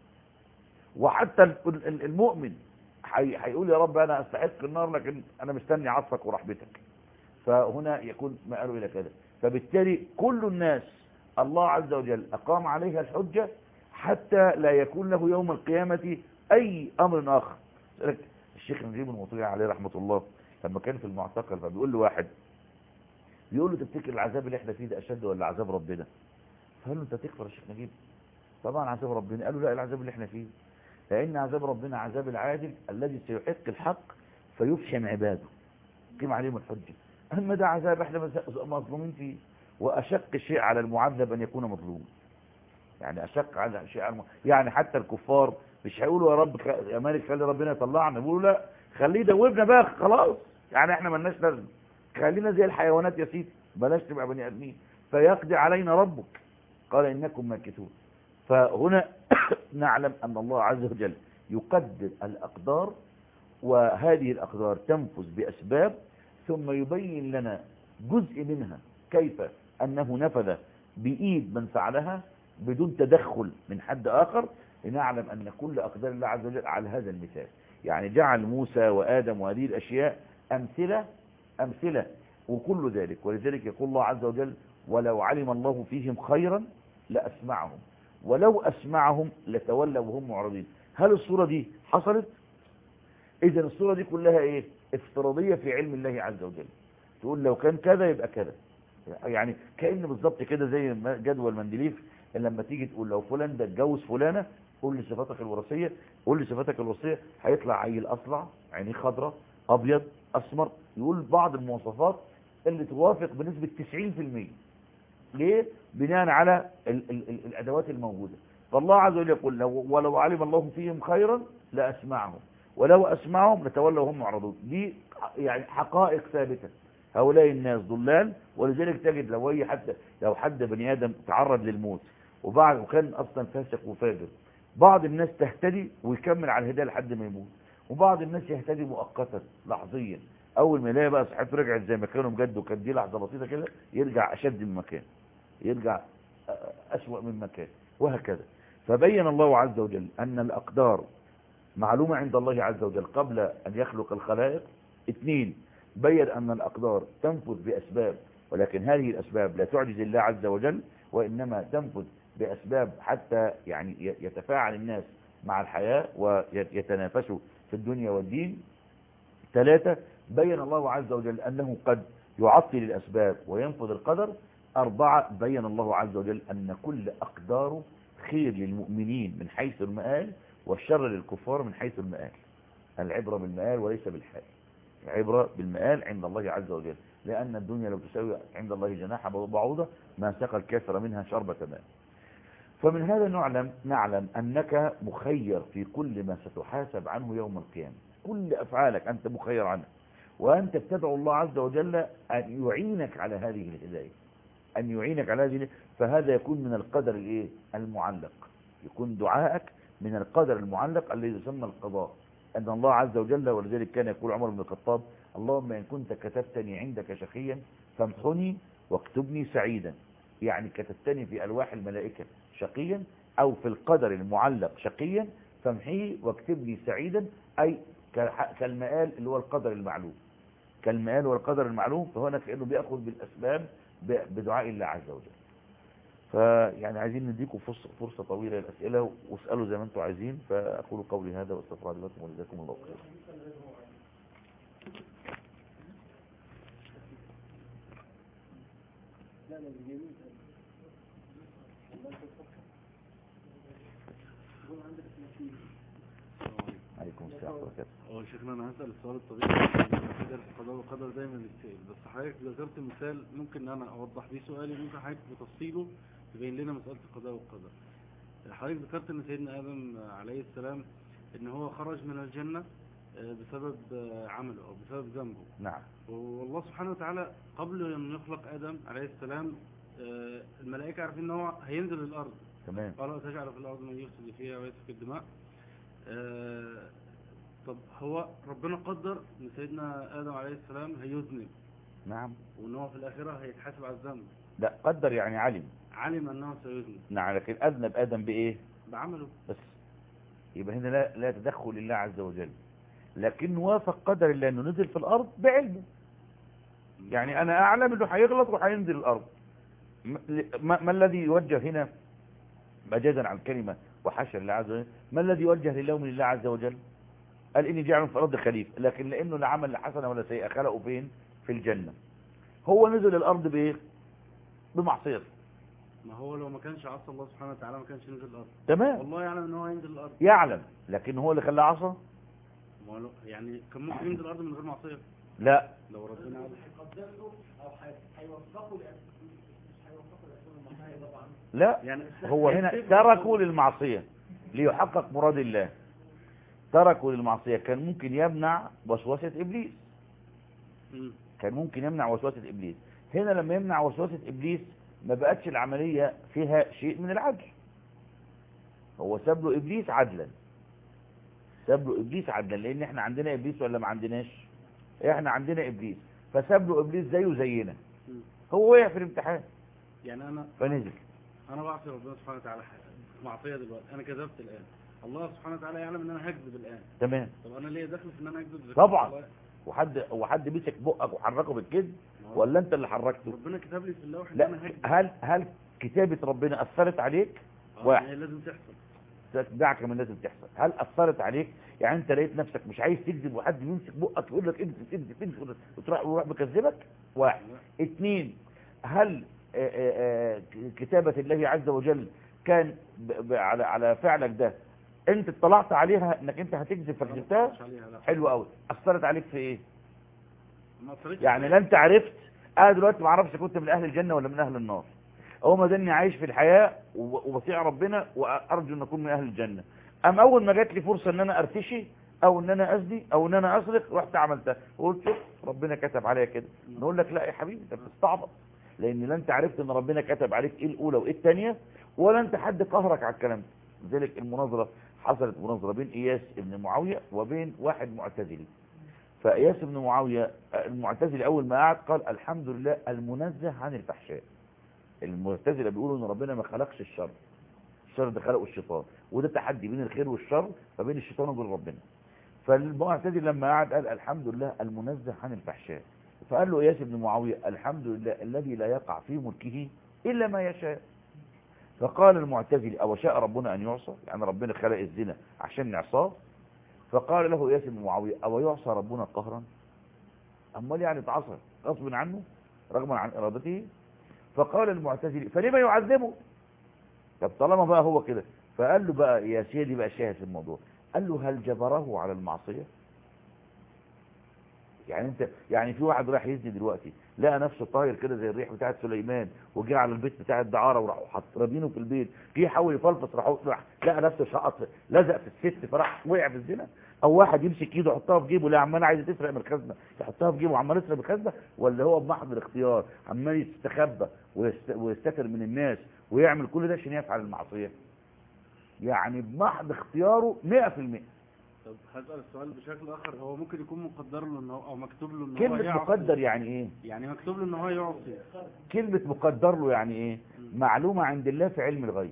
وحتى المؤمن هيقول يا رب أنا أستحق النار لكن أنا مستني عطفك ورحمتك فهنا يكون ما قالوا إلى كذا فبالتالي كل الناس الله عز وجل أقام عليها الحجة حتى لا يكون له يوم القيامة أي أمر آخر الشيخ نجيب المطيع عليه رحمة الله لما كان في المعتقل فبيقول له واحد بيقول له تفتكر العذاب اللي احنا فيه ده أشد ولا عذاب ربنا فقال له انت تكفر يا شيخ نجيب طبعا عذاب ربنا قالوا لا العذاب اللي احنا فيه لأن عذاب ربنا عذاب العادل الذي سيحق الحق فيفحم عباده قيم عليهم الحجة أما ده عذاب احنا مظلومين فيه وأشق شيء على المعذب أن يكون مظلوم يعني أشق على شيء على الم... يعني حتى الكفار مش هيقولوا يا رب يا مالك خلي ربنا يطلعنا بيقولوا لا خليه يدوبنا بقى خلاص يعني احنا ملناش لازمه خلينا زي الحيوانات يا سيدي بلاش تبقى بني ادمين فيقضي علينا ربك قال انكم ماكثون فهنا نعلم ان الله عز وجل يقدر الاقدار وهذه الاقدار تنفذ باسباب ثم يبين لنا جزء منها كيف انه نفذ بايد من فعلها بدون تدخل من حد اخر لنعلم ان كل اقدار الله عز وجل على هذا المثال يعني جعل موسى وادم وهذه الاشياء امثله امثله وكل ذلك ولذلك يقول الله عز وجل ولو علم الله فيهم خيرا لاسمعهم ولو اسمعهم لتولوا وهم معرضين هل الصوره دي حصلت اذا الصوره دي كلها ايه افتراضيه في علم الله عز وجل تقول لو كان كذا يبقى كذا يعني كأن بالظبط كده زي جدول مندليف لما تيجي تقول لو فلان ده اتجوز فلانه قول لي صفاتك الوراثيه قول لي صفاتك الوراثيه هيطلع عيل اصلع عينيه خضراء ابيض اسمر يقول بعض المواصفات اللي توافق بنسبه 90% ليه بناء على ال ال ال الادوات الموجوده فالله عز وجل يقول لو ولو علم الله فيهم خيرا لاسمعهم ولو اسمعهم لتولوا هم معرضون دي يعني حقائق ثابته هؤلاء الناس ضلال ولذلك تجد لو اي حتى لو حد بني ادم تعرض للموت وبعد وكان اصلا فاسق وفاجر بعض الناس تهتدي ويكمل على الهدايه لحد ما يموت وبعض الناس يهتدي مؤقتا لحظيا اول ما يلاقي بقى صحته رجعت زي ما كانوا بجد وكانت دي لحظه بسيطه كده يرجع اشد من مكان يرجع اسوأ من مكان وهكذا فبين الله عز وجل ان الاقدار معلومه عند الله عز وجل قبل ان يخلق الخلائق اثنين بين ان الاقدار تنفذ باسباب ولكن هذه الاسباب لا تعجز الله عز وجل وانما تنفذ باسباب حتى يعني يتفاعل الناس مع الحياه ويتنافسوا في الدنيا والدين ثلاثة بين الله عز وجل أنه قد يعطل الأسباب وينفذ القدر أربعة بين الله عز وجل أن كل أقداره خير للمؤمنين من حيث المآل والشر للكفار من حيث المآل العبرة بالمآل وليس بالحال العبرة بالمآل عند الله عز وجل لأن الدنيا لو تساوي عند الله جناح بعوضة ما سقى الكافر منها شربة ماء فمن هذا نعلم نعلم أنك مخير في كل ما ستحاسب عنه يوم القيامة كل أفعالك أنت مخير عنها وأنت بتدعو الله عز وجل أن يعينك على هذه الهداية أن يعينك على هذه فهذا يكون من القدر الإيه؟ المعلق يكون دعائك من القدر المعلق الذي يسمى القضاء أن الله عز وجل ولذلك كان يقول عمر بن الخطاب اللهم إن كنت كتبتني عندك شقيا فامحني واكتبني سعيدا يعني كتبتني في ألواح الملائكة شقيا أو في القدر المعلق شقيا فامحيه واكتبني سعيدا أي كالمآل اللي هو القدر المعلوم كالمآل والقدر المعلوم فهنا كأنه بيأخذ بالأسباب بدعاء الله عز وجل فيعني عايزين نديكم فرصة, فرصة طويلة للأسئلة واسألوا زي ما انتم عايزين فأقول قولي هذا واستغفر الله لكم ولجزاكم الله خير عليكم السلام ورحمة الله هو شيخنا انا هسأل السؤال الطبيعي في درس القضاء والقدر دايما بيتسأل بس حضرتك ذكرت مثال ممكن انا اوضح بيه سؤالي ممكن حضرتك بتفصيله تبين لنا مسألة القضاء والقدر حضرتك ذكرت ان سيدنا ادم عليه السلام ان هو خرج من الجنة بسبب عمله او بسبب ذنبه نعم والله سبحانه وتعالى قبل ان يخلق ادم عليه السلام الملائكة عارفين ان هو هينزل الارض تمام قالوا تجعل في الارض من يفسد فيها ويسفك الدماء آه طب هو ربنا قدر ان سيدنا ادم عليه السلام هيذنب نعم وان هو في الاخره هيتحاسب على الذنب لا قدر يعني علم علم انه سيذنب نعم لكن اذنب ادم بايه بعمله بس يبقى هنا لا, لا تدخل الله عز وجل لكن وافق قدر الله انه نزل في الارض بعلمه يعني انا اعلم انه هيغلط وهينزل الارض ما, ما الذي يوجه هنا مجازا عن الكلمة وحاشا لله عز وجل ما الذي يوجه لله من الله عز وجل قال إني جعل في الأرض خليفة لكن لأنه لا عمل حسنة ولا سيئة خلقه فين في الجنة هو نزل الأرض بإيه بمعصية ما هو لو ما كانش عصى الله سبحانه وتعالى ما كانش نزل الارض تمام والله يعلم ان هو هينزل الارض يعلم لكن هو اللي خلاه عصى ما هو لو- يعني كان ممكن ينزل الارض من غير معصيه لا لو ربنا عز لا يعني هو هنا تركوا للمعصية ليحقق مراد الله تركوا للمعصية كان ممكن يمنع وسوسة إبليس مم. كان ممكن يمنع وسوسة إبليس هنا لما يمنع وسوسة إبليس ما بقتش العملية فيها شيء من العدل هو ساب له إبليس عدلا ساب له إبليس عدلا لأن احنا عندنا إبليس ولا ما عندناش احنا عندنا إبليس فساب له إبليس زيه زينا مم. هو وقع في الامتحان يعني انا فنزل انا بعصي ربنا سبحانه وتعالى حاجة. معصيه دلوقتي انا كذبت الان الله سبحانه وتعالى يعلم ان انا هكذب الان تمام طب انا ليه دخل في ان انا اكذب طبعاً. والله وحد وحد مسك بقك وحركه بالكذب ما هو ولا انت اللي حركته ربنا كتب لي في اللوح ان لا انا هكذب هل هل كتابة ربنا أثرت عليك آه، واحد. هي لازم تحصل دعك من لازم تحصل هل أثرت عليك يعني انت لقيت نفسك مش عايز تكذب وحد يمسك بقك يقول لك انت انت انت وتروح ويروح مكذبك واحد اتنين هل آه، آه، آه، كتابة الله عز وجل كان ب- ب- على على فعلك ده انت اطلعت عليها انك انت هتكذب ما فكذبتها أثرتش عليها لا حلو قوي اثرت عليك في ايه ما أثرتش يعني لا انت عرفت انا دلوقتي ما اعرفش كنت من اهل الجنه ولا من اهل النار هو ما داني عايش في الحياه و- وبطيع ربنا وارجو ان اكون من اهل الجنه ام اول ما جات لي فرصه ان انا ارتشي او ان انا ازني او ان انا اسرق رحت عملتها وقلت شوف ربنا كتب عليا كده نقول لك لا يا حبيبي انت بتستعبط لان لا انت عرفت ان ربنا كتب عليك ايه الاولى وايه الثانيه ولا انت حد قهرك على الكلام ده لذلك المناظره حصلت مناظره بين اياس ابن معاويه وبين واحد معتزلي فإياس بن معاوية المعتزلة أول ما قعد قال الحمد لله المنزه عن الفحشاء المعتزلة بيقولوا إن ربنا ما خلقش الشر الشر ده خلقه الشيطان وده تحدي بين الخير والشر فبين الشيطان وبين ربنا فالمعتزل لما قعد قال الحمد لله المنزه عن الفحشاء فقال له اياس بن معاوية الحمد لله الذي لا يقع في ملكه إلا ما يشاء فقال المعتزل أو شاء ربنا أن يعصى يعني ربنا خلق الزنا عشان نعصاه فقال له اياس بن معاوية أو يعصى ربنا قهرا أمال يعني اتعصى غصب عنه رغما عن إرادته فقال المعتزل فلما يعذبه طب طالما بقى هو كده فقال له بقى يا سيدي بقى شاهد في الموضوع قال له هل جبره على المعصية يعني انت يعني في واحد راح يزني دلوقتي لقى نفسه طاير كده زي الريح بتاعت سليمان وجه على البيت بتاع الدعاره وراحوا حط رابينه في البيت جه يحاول يفلفص راح راح لقى نفسه شقط لزق في الست فراح وقع في الزنا او واحد يمسك ايده يحطها في جيبه لا عمال عايز تسرق من الخزنه يحطها في جيبه وعمال يسرق من الخزنه ولا هو بمحض الاختيار عمال يستخبى ويست... ويستتر من الناس ويعمل كل ده عشان يفعل المعصيه يعني بمحض اختياره 100% طب هسأل السؤال بشكل آخر هو ممكن يكون مقدر له إن هو أو مكتوب له إن هو كلمة يعصي مقدر يعني ايه يعني مكتوب له إن هو يعصي كلمة مقدر له يعني ايه معلومة عند الله في علم الغيب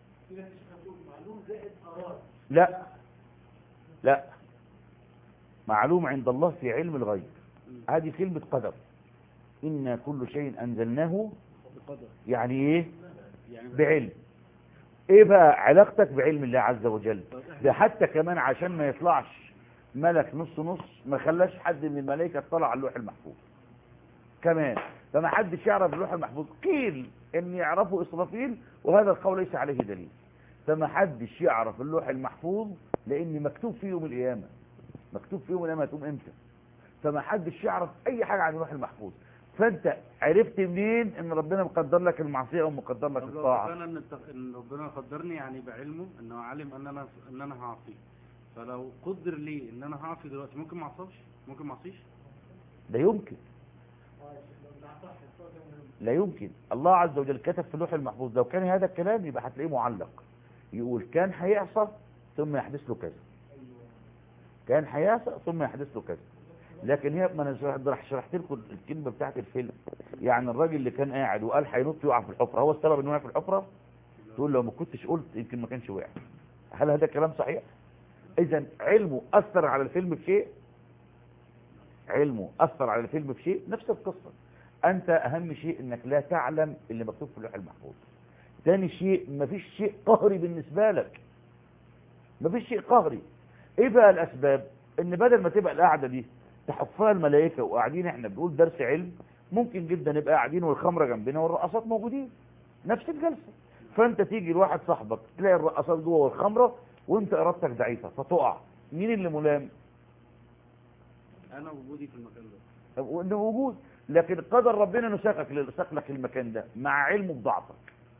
لا لا معلوم عند الله في علم الغيب هذه كلمة قدر إنا كل شيء أنزلناه بقدر يعني ايه يعني بعلم ايه بقى علاقتك بعلم الله عز وجل طب إحنا- ده حتى كمان عشان ما يطلعش ملك نص نص ما خلاش حد من الملائكة يطلع على اللوح المحفوظ كمان فما حدش يعرف اللوح المحفوظ قيل ان يعرفه اسرافيل وهذا القول ليس عليه دليل فما حدش يعرف اللوح المحفوظ لان مكتوب فيه يوم القيامه مكتوب فيه يوم القيامه هتقوم امتى فما حدش يعرف اي حاجه عن اللوح المحفوظ فانت عرفت منين ان ربنا مقدر لك المعصيه او مقدر لك طب لو الطاعه كان ان التق- ان ربنا قدرني يعني بعلمه انه علم ان انا ان انا هعصي فلو قدر لي ان انا هعصي دلوقتي ممكن ما اعصيش ممكن ما اعصيش لا يمكن لا يمكن الله عز وجل كتب في اللوح المحفوظ لو كان هذا الكلام يبقى هتلاقيه معلق يقول كان هيعصى ثم يحدث له كذا كان هيعصى ثم يحدث له كذا لكن هي ما انا شرح- راح شرحت لكم الكلمه بتاعت الفيلم يعني الراجل اللي كان قاعد وقال هينط يقع في الحفره هو السبب انه وقع في الحفره تقول لو ما كنتش قلت يمكن ما كانش وقع هل هذا كلام صحيح اذا علمه اثر على الفيلم بشيء علمه اثر على الفيلم بشيء نفس القصه انت اهم شيء انك لا تعلم اللي مكتوب في اللوح المحفوظ ثاني شيء مفيش شيء قهري بالنسبه لك مفيش شيء قهري ايه بقى الاسباب ان بدل ما تبقى القعده دي تحفها الملائكه وقاعدين احنا بنقول درس علم ممكن جدا نبقى قاعدين والخمره جنبنا والرقصات موجودين نفس الجلسه فانت تيجي لواحد صاحبك تلاقي الرقصات جوه والخمره وانت ارادتك ضعيفه فتقع مين اللي ملام انا وجودي في المكان ده وانه موجود لكن قدر ربنا انه ساقك ساق لك المكان ده مع علمه بضعفك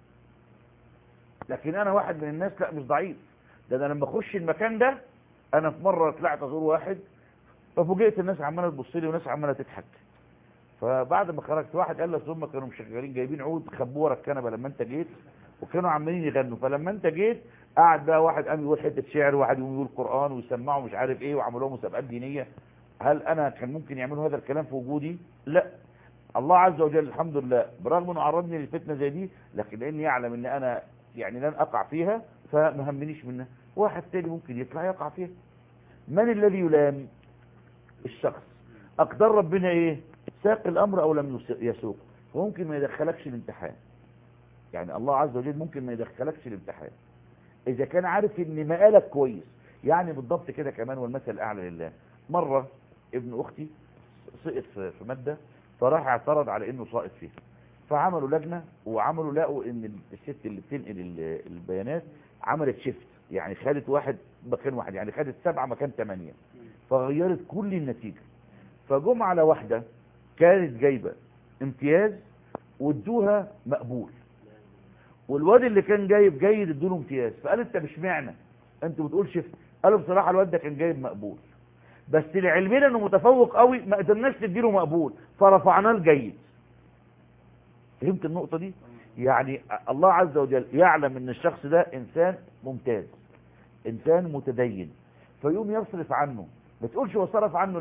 لكن انا واحد من الناس لا مش ضعيف ده انا لما اخش المكان ده انا في مره طلعت ازور واحد ففوجئت الناس عماله تبص لي وناس عماله تضحك فبعد ما خرجت واحد قال لي أصل هم كانوا مشغلين جايبين عود خبوه ورا الكنبه لما انت جيت وكانوا عمالين يغنوا فلما انت جيت قعد بقى واحد قام يقول حته شعر وواحد يقوم يقول قران ويسمعوا مش عارف ايه وعملوا لهم مسابقات دينيه هل انا كان ممكن يعملوا هذا الكلام في وجودي لا الله عز وجل الحمد لله برغم انه عرضني للفتنه زي دي لكن لاني يعلم ان انا يعني لن اقع فيها فما همنيش منها واحد تاني ممكن يطلع يقع فيها من الذي يلام الشخص اقدر ربنا ايه ساق الامر او لم يس- يسوق فممكن ما يدخلكش الامتحان يعني الله عز وجل ممكن ما يدخلكش الامتحان اذا كان عارف ان مقالك كويس يعني بالضبط كده كمان والمثل الاعلى لله مره ابن اختي سقط في في ماده فراح اعترض على انه ساقط فيها فعملوا لجنه وعملوا لقوا ان الست اللي بتنقل ال- البيانات عملت شيفت يعني خدت واحد مكان واحد يعني خدت سبعه مكان ثمانيه فغيرت كل النتيجه فجم على واحده كانت جايبه امتياز وادوها مقبول والواد اللي كان جايب جيد ادوله امتياز فقال انت مش معنى انت بتقول شفت قالوا بصراحه الواد ده كان جايب مقبول بس لعلمنا انه متفوق قوي ما قدرناش نديله مقبول فرفعناه لجيد فهمت النقطه دي يعني الله عز وجل يعلم ان الشخص ده انسان ممتاز انسان متدين فيقوم يصرف عنه ما تقولش هو صرف عنه ليه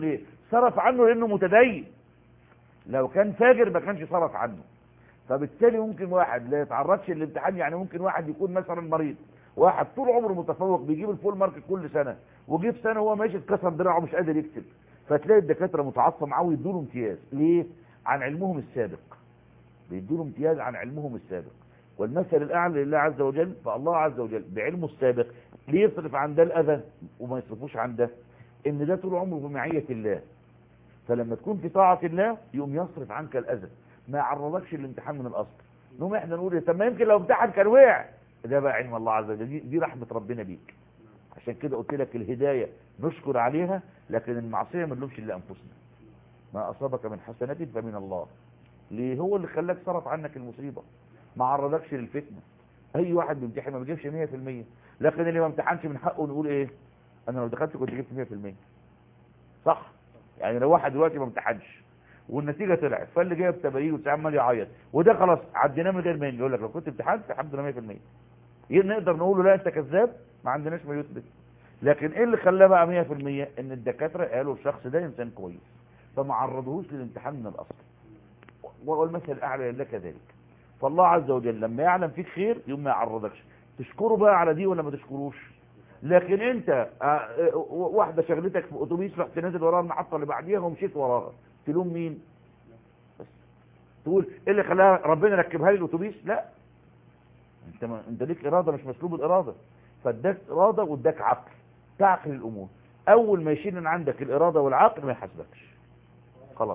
صرف عنه لانه متدين لو كان فاجر ما كانش صرف عنه فبالتالي ممكن واحد لا يتعرضش للامتحان يعني ممكن واحد يكون مثلا مريض واحد طول عمره متفوق بيجيب الفول مارك كل سنه وجيب سنه وهو ماشي اتكسر دراعه مش قادر يكتب فتلاقي الدكاتره متعصبه معاه ويدوا له امتياز ليه عن علمهم السابق بيدوا له امتياز عن علمهم السابق والمثل الاعلى لله عز وجل فالله عز وجل بعلمه السابق ليه يصرف عن ده الاذى وما يصرفوش عن ده ان ده طول عمره بمعيه الله فلما تكون في طاعه الله يقوم يصرف عنك الاذى ما يعرضكش الامتحان من الاصل نقوم احنا نقول إيه، طب ما يمكن لو امتحن كان وقع ده بقى علم الله عز وجل دي, دي رحمه ربنا بيك عشان كده قلت لك الهدايه نشكر عليها لكن المعصيه ما نلومش الا انفسنا ما اصابك من حسنات فمن الله ليه هو اللي خلاك صرف عنك المصيبه ما عرضكش للفتنه اي واحد بيمتحن ما بيجيبش 100% لكن اللي ما امتحنش من حقه نقول ايه انا لو دخلت كنت جبت 100% صح يعني لو واحد دلوقتي ما امتحنش والنتيجه طلعت فاللي جايب 80 وتسعة عمال يعيط وده خلاص عديناه من غير ما يقول لك لو كنت امتحنت الحمد لله 100% ي- نقدر نقول له لا انت كذاب ما عندناش ما يثبت لكن ايه اللي خلاه بقى 100% ان الدكاتره قالوا الشخص ده انسان كويس فما عرضوهوش للامتحان من الاصل والمثل الاعلى لله كذلك فالله عز وجل لما يعلم فيك خير يوم ما يعرضكش تشكره بقى على دي ولا ما تشكروش لكن انت آه، آه، واحده شغلتك في اتوبيس رحت نازل وراها المحطه اللي بعديها ومشيت وراها تلوم مين بس تقول ايه اللي خلاها ربنا ركبها لي الاتوبيس لا انت ما انت ليك اراده مش مسلوب الاراده فاداك اراده واداك عقل تعقل الامور اول ما يشيل من عندك الاراده والعقل ما يحاسبكش خلاص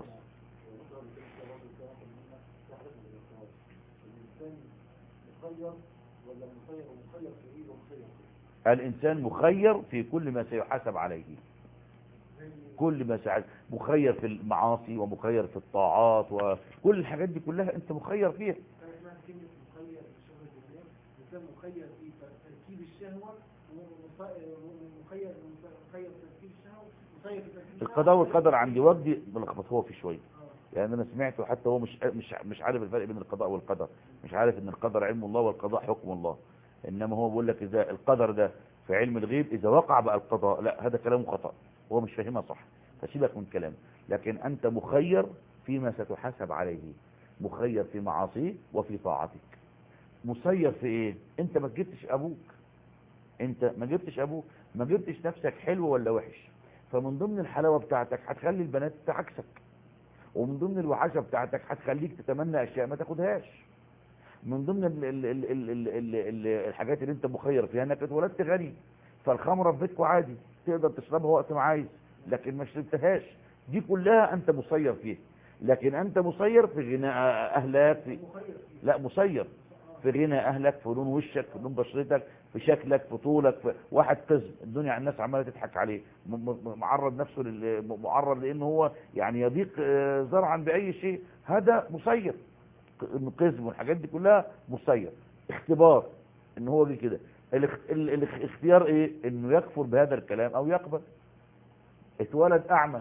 الانسان مخير في كل ما سيحاسب عليه كل ما سيحاسب مخير في المعاصي ومخير في الطاعات وكل الحاجات دي كلها انت مخير فيها معنى كلمة مخير في شهوة الدنيا الإنسان مخير في تركيب الشهوة ومخير مخير في تركيب الشهوة مخير في تركيب الشهوة القضاء والقدر عندي وجدي ملخبط هو في شويه يعني انا سمعته حتى هو مش مش مش عارف الفرق بين القضاء والقدر مش عارف ان القدر علم الله والقضاء حكم الله انما هو بيقول لك اذا القدر ده في علم الغيب اذا وقع بقى القضاء لا هذا كلامه خطا هو مش فاهمها صح فسيبك من كلامه لكن انت مخير فيما ستحاسب عليه مخير في معاصيك وفي طاعتك مسير في ايه انت ما جبتش ابوك انت ما جبتش ابوك ما جبتش نفسك حلو ولا وحش فمن ضمن الحلاوه بتاعتك هتخلي البنات تعكسك ومن ضمن الوحشه بتاعتك هتخليك تتمنى اشياء ما تاخدهاش من ضمن ال ال ال ال ال ال ال الحاجات اللي انت مخير فيها انك اتولدت غني فالخمره في بيتكم عادي تقدر تشربها وقت ما عايز لكن ما شربتهاش دي كلها انت مسير فيها لكن انت مسير في غناء اهلك في لا مسير في غنى اهلك في لون وشك في لون بشرتك في شكلك في طولك في واحد قزم الدنيا على الناس عماله تضحك عليه م- م- معرض نفسه لل- م- معرض لان هو يعني يضيق آه، زرعا باي شيء هذا مسير انه قزم والحاجات دي كلها مسير اختبار ان هو جه كده الاخ- ال- ال- الاختيار ايه انه يكفر بهذا الكلام او يقبل اتولد اعمى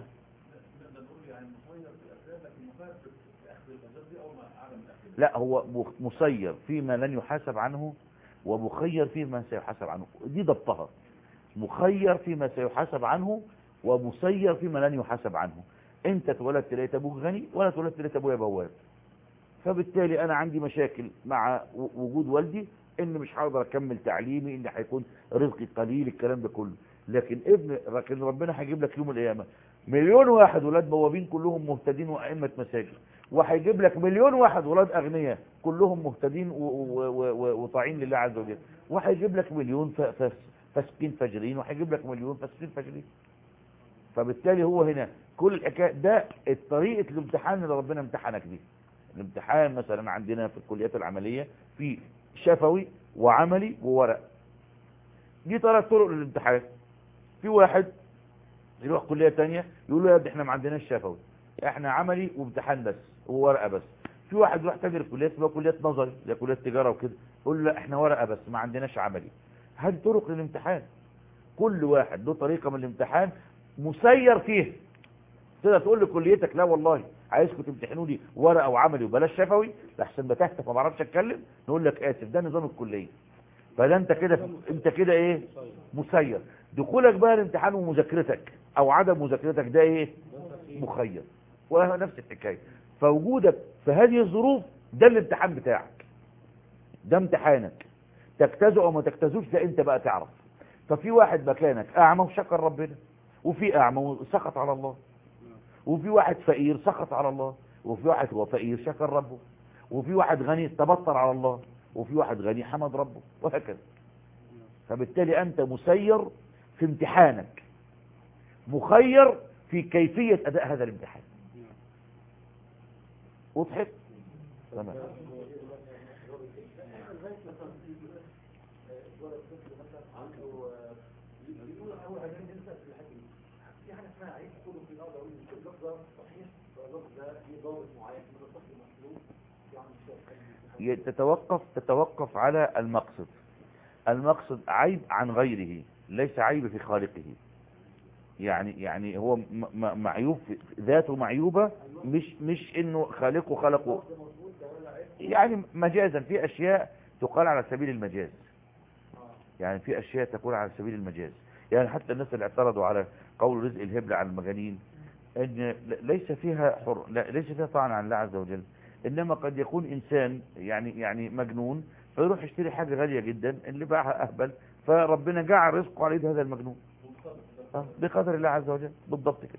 لا هو مخ- مسير فيما لن يحاسب عنه ومخير فيما سيحاسب عنه دي ضبطها مخير فيما سيحاسب عنه ومسير فيما لن يحاسب عنه انت اتولدت لقيت ابوك غني وانا اتولدت لقيت ابويا بواب فبالتالي انا عندي مشاكل مع و- وجود والدي ان مش هقدر اكمل تعليمي ان هيكون رزقي قليل الكلام ده كله لكن ابن لكن ربنا هيجيب لك يوم القيامه مليون واحد ولاد بوابين كلهم مهتدين وائمه مساجد وهيجيب لك مليون واحد ولاد اغنياء كلهم مهتدين و- و- و- و- وطاعين لله عز وجل وهيجيب لك مليون ف- ف- فاسقين فاجرين وهيجيب لك مليون فاسقين فاجرين فبالتالي هو هنا كل الحكايه ده طريقه الامتحان اللي ربنا امتحنك بيه الامتحان مثلا عندنا في الكليات العمليه في شفوي وعملي وورق دي ثلاث طرق للامتحان في واحد يروح كليه تانية يقول له يا ابني احنا ما عندناش شفوي احنا عملي وامتحان بس وورقه بس في واحد يروح تاجر في كليه اسمها كليه نظري زي كليه تجاره وكده يقول له لا احنا ورقه بس ما عندناش عملي هذه طرق للامتحان كل واحد له طريقه من الامتحان مسير فيها تقدر تقول لكليتك لا والله عايزكم تمتحنوا لي ورقه وعملي وبلاش شفوي لحسن بتهتف ما بعرفش اتكلم نقول لك اسف ده نظام الكليه فده انت كده انت كده ايه مسير دخولك بقى الامتحان ومذاكرتك او عدم مذاكرتك ده ايه مخير ونفس الحكاية فوجودك في هذه الظروف ده الامتحان بتاعك ده امتحانك تجتازه او ما تجتازوش ده انت بقى تعرف ففي واحد مكانك اعمى وشكر ربنا وفي اعمى وسخط على الله وفي واحد فقير سخط على الله وفي واحد هو فقير شكر ربه وفي واحد غني تبطر على الله وفي واحد غني حمد ربه وهكذا فبالتالي انت مسير في امتحانك مخير في كيفية اداء هذا الامتحان وضحت تمام ي- تتوقف تتوقف على المقصد المقصد عيب عن غيره ليس عيب في خالقه يعني يعني هو م- م- معيوب في- ذاته معيوبة مش مش انه خالقه خلقه يعني مجازا في اشياء تقال على سبيل المجاز يعني في اشياء تقول على سبيل المجاز يعني حتى الناس اللي اعترضوا على قول رزق الهبل على المجانين ان ل- ليس فيها حر لا ليس فيها طعن عن الله عز وجل انما قد يكون انسان يعني يعني مجنون فيروح يشتري حاجة غالية جدا اللي باعها اهبل فربنا جعل رزقه على يد هذا المجنون آه، بقدر الله عز وجل بالضبط كده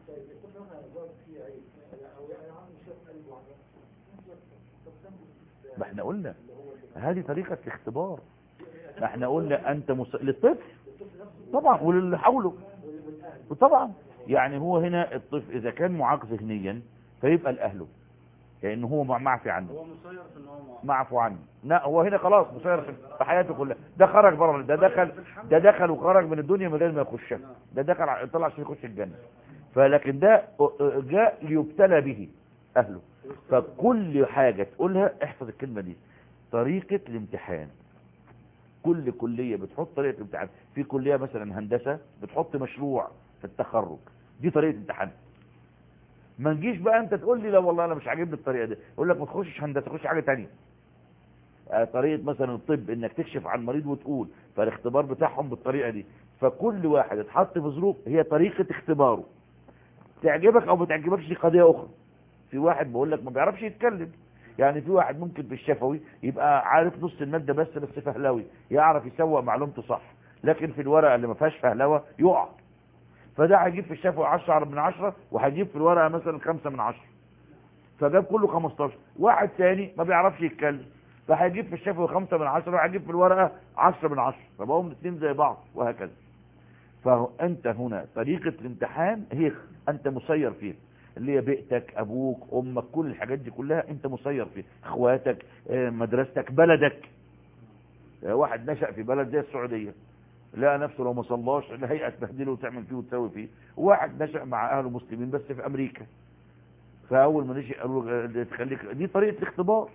ما احنا قلنا هذه طريقة الاختبار ما احنا قلنا انت مس... للطفل طبعا وللي حوله وطبعا يعني هو هنا الطفل اذا كان معاق ذهنيا فيبقى لاهله لان هو مع- معفي عنه هو مسير في ان هو مع- معفو عنه لا هو هنا خلاص مسير في في حياته كلها ده خرج بره ده دخل ده دخل وخرج من الدنيا من غير ما يخشها ده دخل ع- طلع عشان يخش الجنة فلكن ده جاء ليبتلى به اهله فكل حاجة تقولها احفظ الكلمة دي طريقة الامتحان كل كلية بتحط طريقة امتحان في كلية مثلا هندسة بتحط مشروع في التخرج دي طريقة امتحان ما نجيش بقى انت تقول لي لا والله انا مش عاجبني الطريقة دي اقول لك ما تخشش هندسة خش حاجة تانية آه، طريقة مثلا الطب انك تكشف عن المريض وتقول فالاختبار بتاعهم بالطريقة دي فكل واحد اتحط في ظروف هي طريقة اختباره تعجبك او ما تعجبكش دي قضية اخرى في واحد بقول لك ما بيعرفش يتكلم يعني في واحد ممكن في الشفوي يبقى عارف نص المادة بس بس فهلوي يعرف يسوق معلومته صح لكن في الورقة اللي ما فيهاش فهلوة يقع فده هيجيب في الشفوي 10 من 10 وهيجيب في الورقة مثلا 5 من 10 فجاب كله 15 واحد تاني ما بيعرفش يتكلم فهيجيب في الشفوي 5 من 10 وهيجيب في الورقة 10 من 10 فبقوا الاثنين زي بعض وهكذا فأنت هنا طريقة الامتحان هي أنت مسير فيها اللي هي بيئتك أبوك أمك كل الحاجات دي كلها أنت مسير فيها إخواتك آه، مدرستك بلدك آه، واحد نشأ في بلد زي السعودية لقى نفسه لو ما صلاش الهيئة تبهدله وتعمل فيه وتسوي فيه وواحد نشأ مع أهله مسلمين بس في أمريكا فأول ما نشأ قالوا له، آه، تخليك دي طريقة الاختبار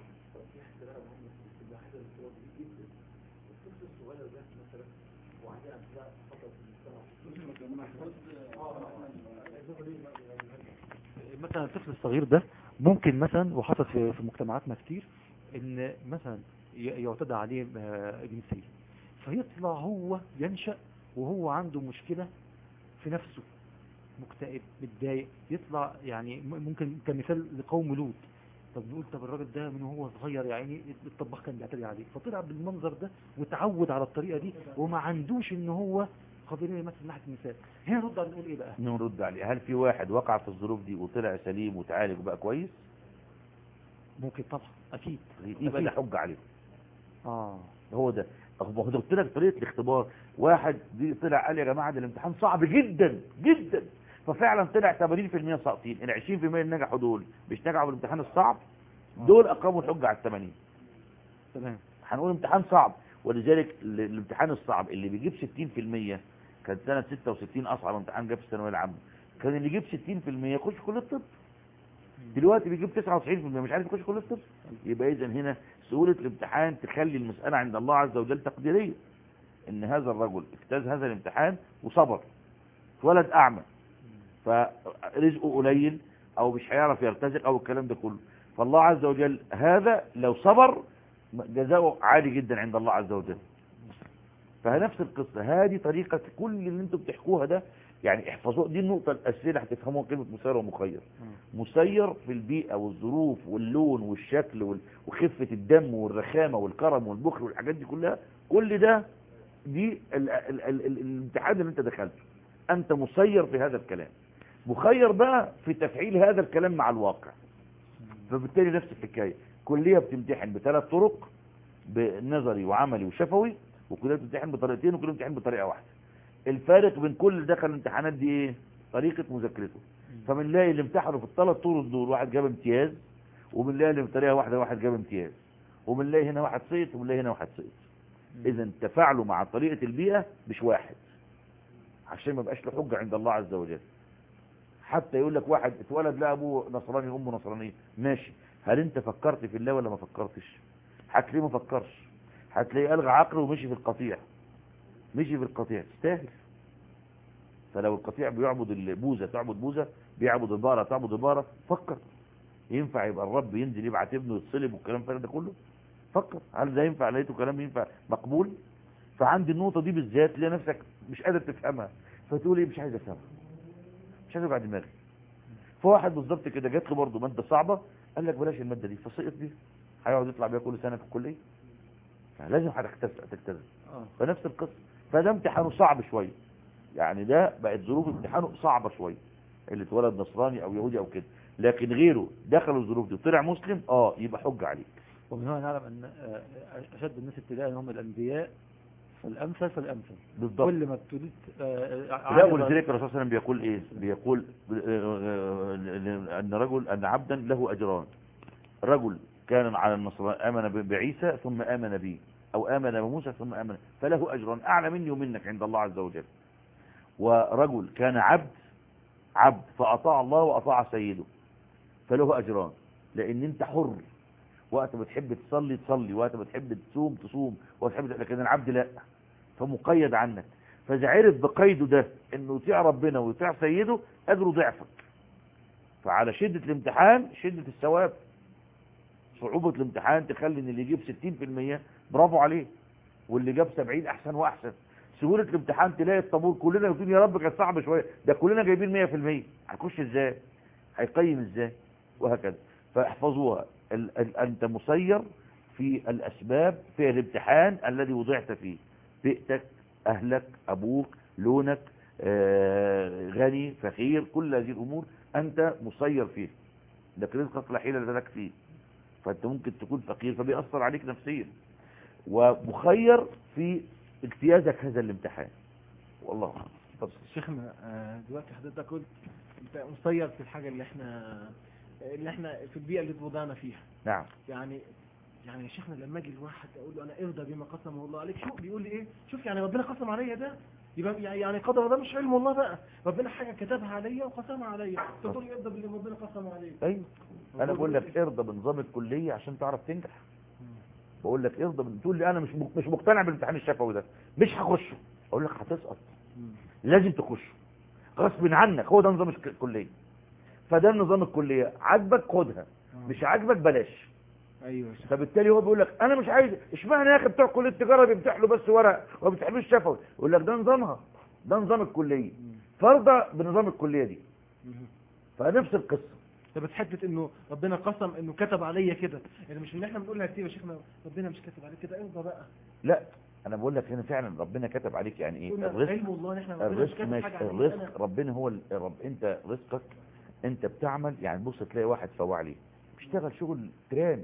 مثلا الطفل الصغير ده ممكن مثلا وحصل في في مجتمعاتنا كتير ان مثلا ي- يعتدى عليه آه، جنسيا فيطلع هو ينشأ وهو عنده مشكلة في نفسه مكتئب متضايق يطلع يعني م- ممكن كمثال لقوم لوط طب نقول طب الراجل ده من هو صغير يا عيني الطباخ كان بيعتدي عليه فطلع بالمنظر ده وتعود على الطريقة دي وما عندوش ان هو قابلية يمثل من ناحية المثال هنا نرد على نقول ايه بقى نرد عليه هل في واحد وقع في الظروف دي وطلع سليم وتعالج وبقى كويس ممكن طبعا اكيد يبقى ده حجة عليه اه هو ده هو قلت لك طريقه الاختبار واحد دي طلع قال يا جماعه ده الامتحان صعب جدا جدا ففعلا طلع 80% ساقطين ال 20% اللي نجحوا دول مش نجحوا بالامتحان الصعب دول اقاموا الحجه على ال 80 تمام هنقول امتحان صعب ولذلك ال- الامتحان الصعب اللي بيجيب 60% كان سنه 66 اصعب امتحان جاب في الثانويه العامه كان اللي يجيب 60% يخش كليه الطب دلوقتي بيجيب 99% مش عارف يخش كليه الطب يبقى اذا هنا سهوله الامتحان تخلي المساله عند الله عز وجل تقديريه ان هذا الرجل اجتاز هذا الامتحان وصبر اتولد اعمى فرزقه قليل او مش هيعرف يرتزق او الكلام ده كله فالله عز وجل هذا لو صبر جزاؤه عالي جدا عند الله عز وجل فنفس القصة هذه طريقة كل اللي انتم بتحكوها ده يعني احفظوا دي النقطة الأساسية اللي هتفهموها كلمة مسير ومخير مسير في البيئة والظروف واللون والشكل وال- وخفة الدم والرخامة والكرم والبخل والحاجات دي كلها كل ده دي ال ال ال ال الامتحان اللي انت دخلته انت مسير في هذا الكلام مخير بقى في تفعيل هذا الكلام مع الواقع فبالتالي نفس الحكاية كلية بتمتحن بثلاث طرق بنظري وعملي وشفوي وكلية بتمتحن بطريقتين وكلية بتمتحن بطريقة واحدة الفارق بين كل اللي دخل الامتحانات دي ايه طريقة مذاكرته فبنلاقي اللي امتحنوا في الثلاث طرق دول واحد جاب امتياز وبنلاقي اللي بطريقة واحدة واحد جاب امتياز وبنلاقي هنا واحد سقط وبنلاقي هنا واحد سقط اذا تفاعلوا مع طريقة البيئة مش واحد عشان ما يبقاش له حجة عند الله عز وجل حتى يقول لك واحد اتولد لا ابوه نصراني امه نصرانيه ماشي هل انت فكرت في الله ولا ما فكرتش هتلاقيه ما فكرش هتلاقيه الغى عقله ومشي في القطيع مشي في القطيع تستاهل فلو القطيع بيعبد البوزة تعبد بوزة بيعبد البقرة تعبد البقرة فكر ينفع يبقى الرب ينزل يبعت ابنه يتصلب والكلام فارغ ده كله فكر هل ده ينفع لقيته كلام ينفع مقبول فعندي النقطة دي بالذات تلاقي نفسك مش قادر تفهمها فتقول ايه مش عايز افهمها مش عايز بعد دماغي فواحد بالظبط كده جات له برضه مادة صعبة قال لك بلاش المادة دي فسقط بيها هيقعد يطلع بيها كل سنة في الكلية فلازم هتختز- هتجتزم اه فنفس القصة فده امتحانه صعب شوية يعني ده بقت ظروف امتحانه صعبة شوية اللي اتولد نصراني او يهودي او كده لكن غيره دخل الظروف دي وطلع مسلم اه يبقى حجة عليك ومن هنا نعلم ان آه، اشد الناس ابتلاء هم الانبياء فالامثل فالامثل بالضبط كل ما ابتليت آه، لا عارض- ولذلك الرسول صلى الله عليه وسلم بيقول ايه بيقول آه، آه، ان رجل ان عبدا له اجران رجل كان على النصران امن ب- بعيسى ثم امن بي او امن بموسى ثم امن فله اجران اعلى مني ومنك عند الله عز وجل ورجل كان عبد عبد فاطاع الله واطاع سيده فله اجران لان انت حر وقت ما تحب تصلي تصلي وقت ما تحب تصوم تصوم وقت ما تحب لكن العبد لا فمقيد عنك فاذا عرف بقيده ده انه يطيع ربنا ويطيع سيده اجره ضعفك فعلى شدة الامتحان شدة الثواب صعوبة الامتحان تخلي ان اللي يجيب 60% برافو عليه واللي جاب 70 احسن واحسن سهولة الامتحان تلاقي الطابور كلنا يقولون يا رب كان صعب شوية ده كلنا جايبين 100% هنخش ازاي هيقيم ازاي وهكذا فاحفظوها ال ال انت مسير في الاسباب في الامتحان الذي وضعت فيه بيئتك اهلك ابوك لونك آه، غني فقير كل هذه الامور انت مسير فيه لكن رزقك لا حيلة لك فيه فانت ممكن تكون فقير فبيأثر عليك نفسيا ومخير في اجتيازك هذا الامتحان والله أعلم. اتفضل. شيخنا آه، دلوقتي حضرتك قلت انت مسير في الحاجة اللي احنا اللي احنا في البيئة اللي اتوضعنا فيها نعم يعني يعني يا شيخنا لما اجي الواحد اقول له انا ارضى بما قسمه الله عليك شوف بيقول لي ايه شوف يعني ربنا قسم عليا ده يبقى يعني يعني قدر ده مش علم الله بقى ربنا حاجه كتبها عليا وقسمها عليا انت تقول لي ارضى باللي ربنا قسمه عليك ايوه انا بقول لك ارضى بنظام الكليه عشان تعرف تنجح بقول لك ارضى بن- تقول لي انا مش م- مش مقتنع بالامتحان الشفوي ده مش هخشه اقول لك هتسقط لازم تخشه غصب عنك هو ده نظام الك- الكليه فده نظام الكليه عاجبك خدها مش عاجبك بلاش ايوه يا شيخ فبالتالي هو بيقول لك انا مش عايز اشمعنى يا اخي بتوع كليه التجاره بيمتحنوا بس ورق وما بيمتحنوش شفوي يقول لك ده نظامها ده نظام الكليه فارضى بنظام الكليه دي فنفس القصه طب حته انه ربنا قسم انه كتب عليا كده يعني مش ان احنا بنقولها كتير يا شيخنا ربنا مش كاتب عليك كده ارضى بقى لا انا بقول لك هنا فعلا ربنا كتب عليك يعني ايه قلنا الرزق علم الله ان احنا ربنا مش الرزق كاتب ماشي حاجه عليا أنا. الرزق ربنا هو ال- رب انت رزقك انت بتعمل يعني بص تلاقي واحد فواع ليه بيشتغل شغل تران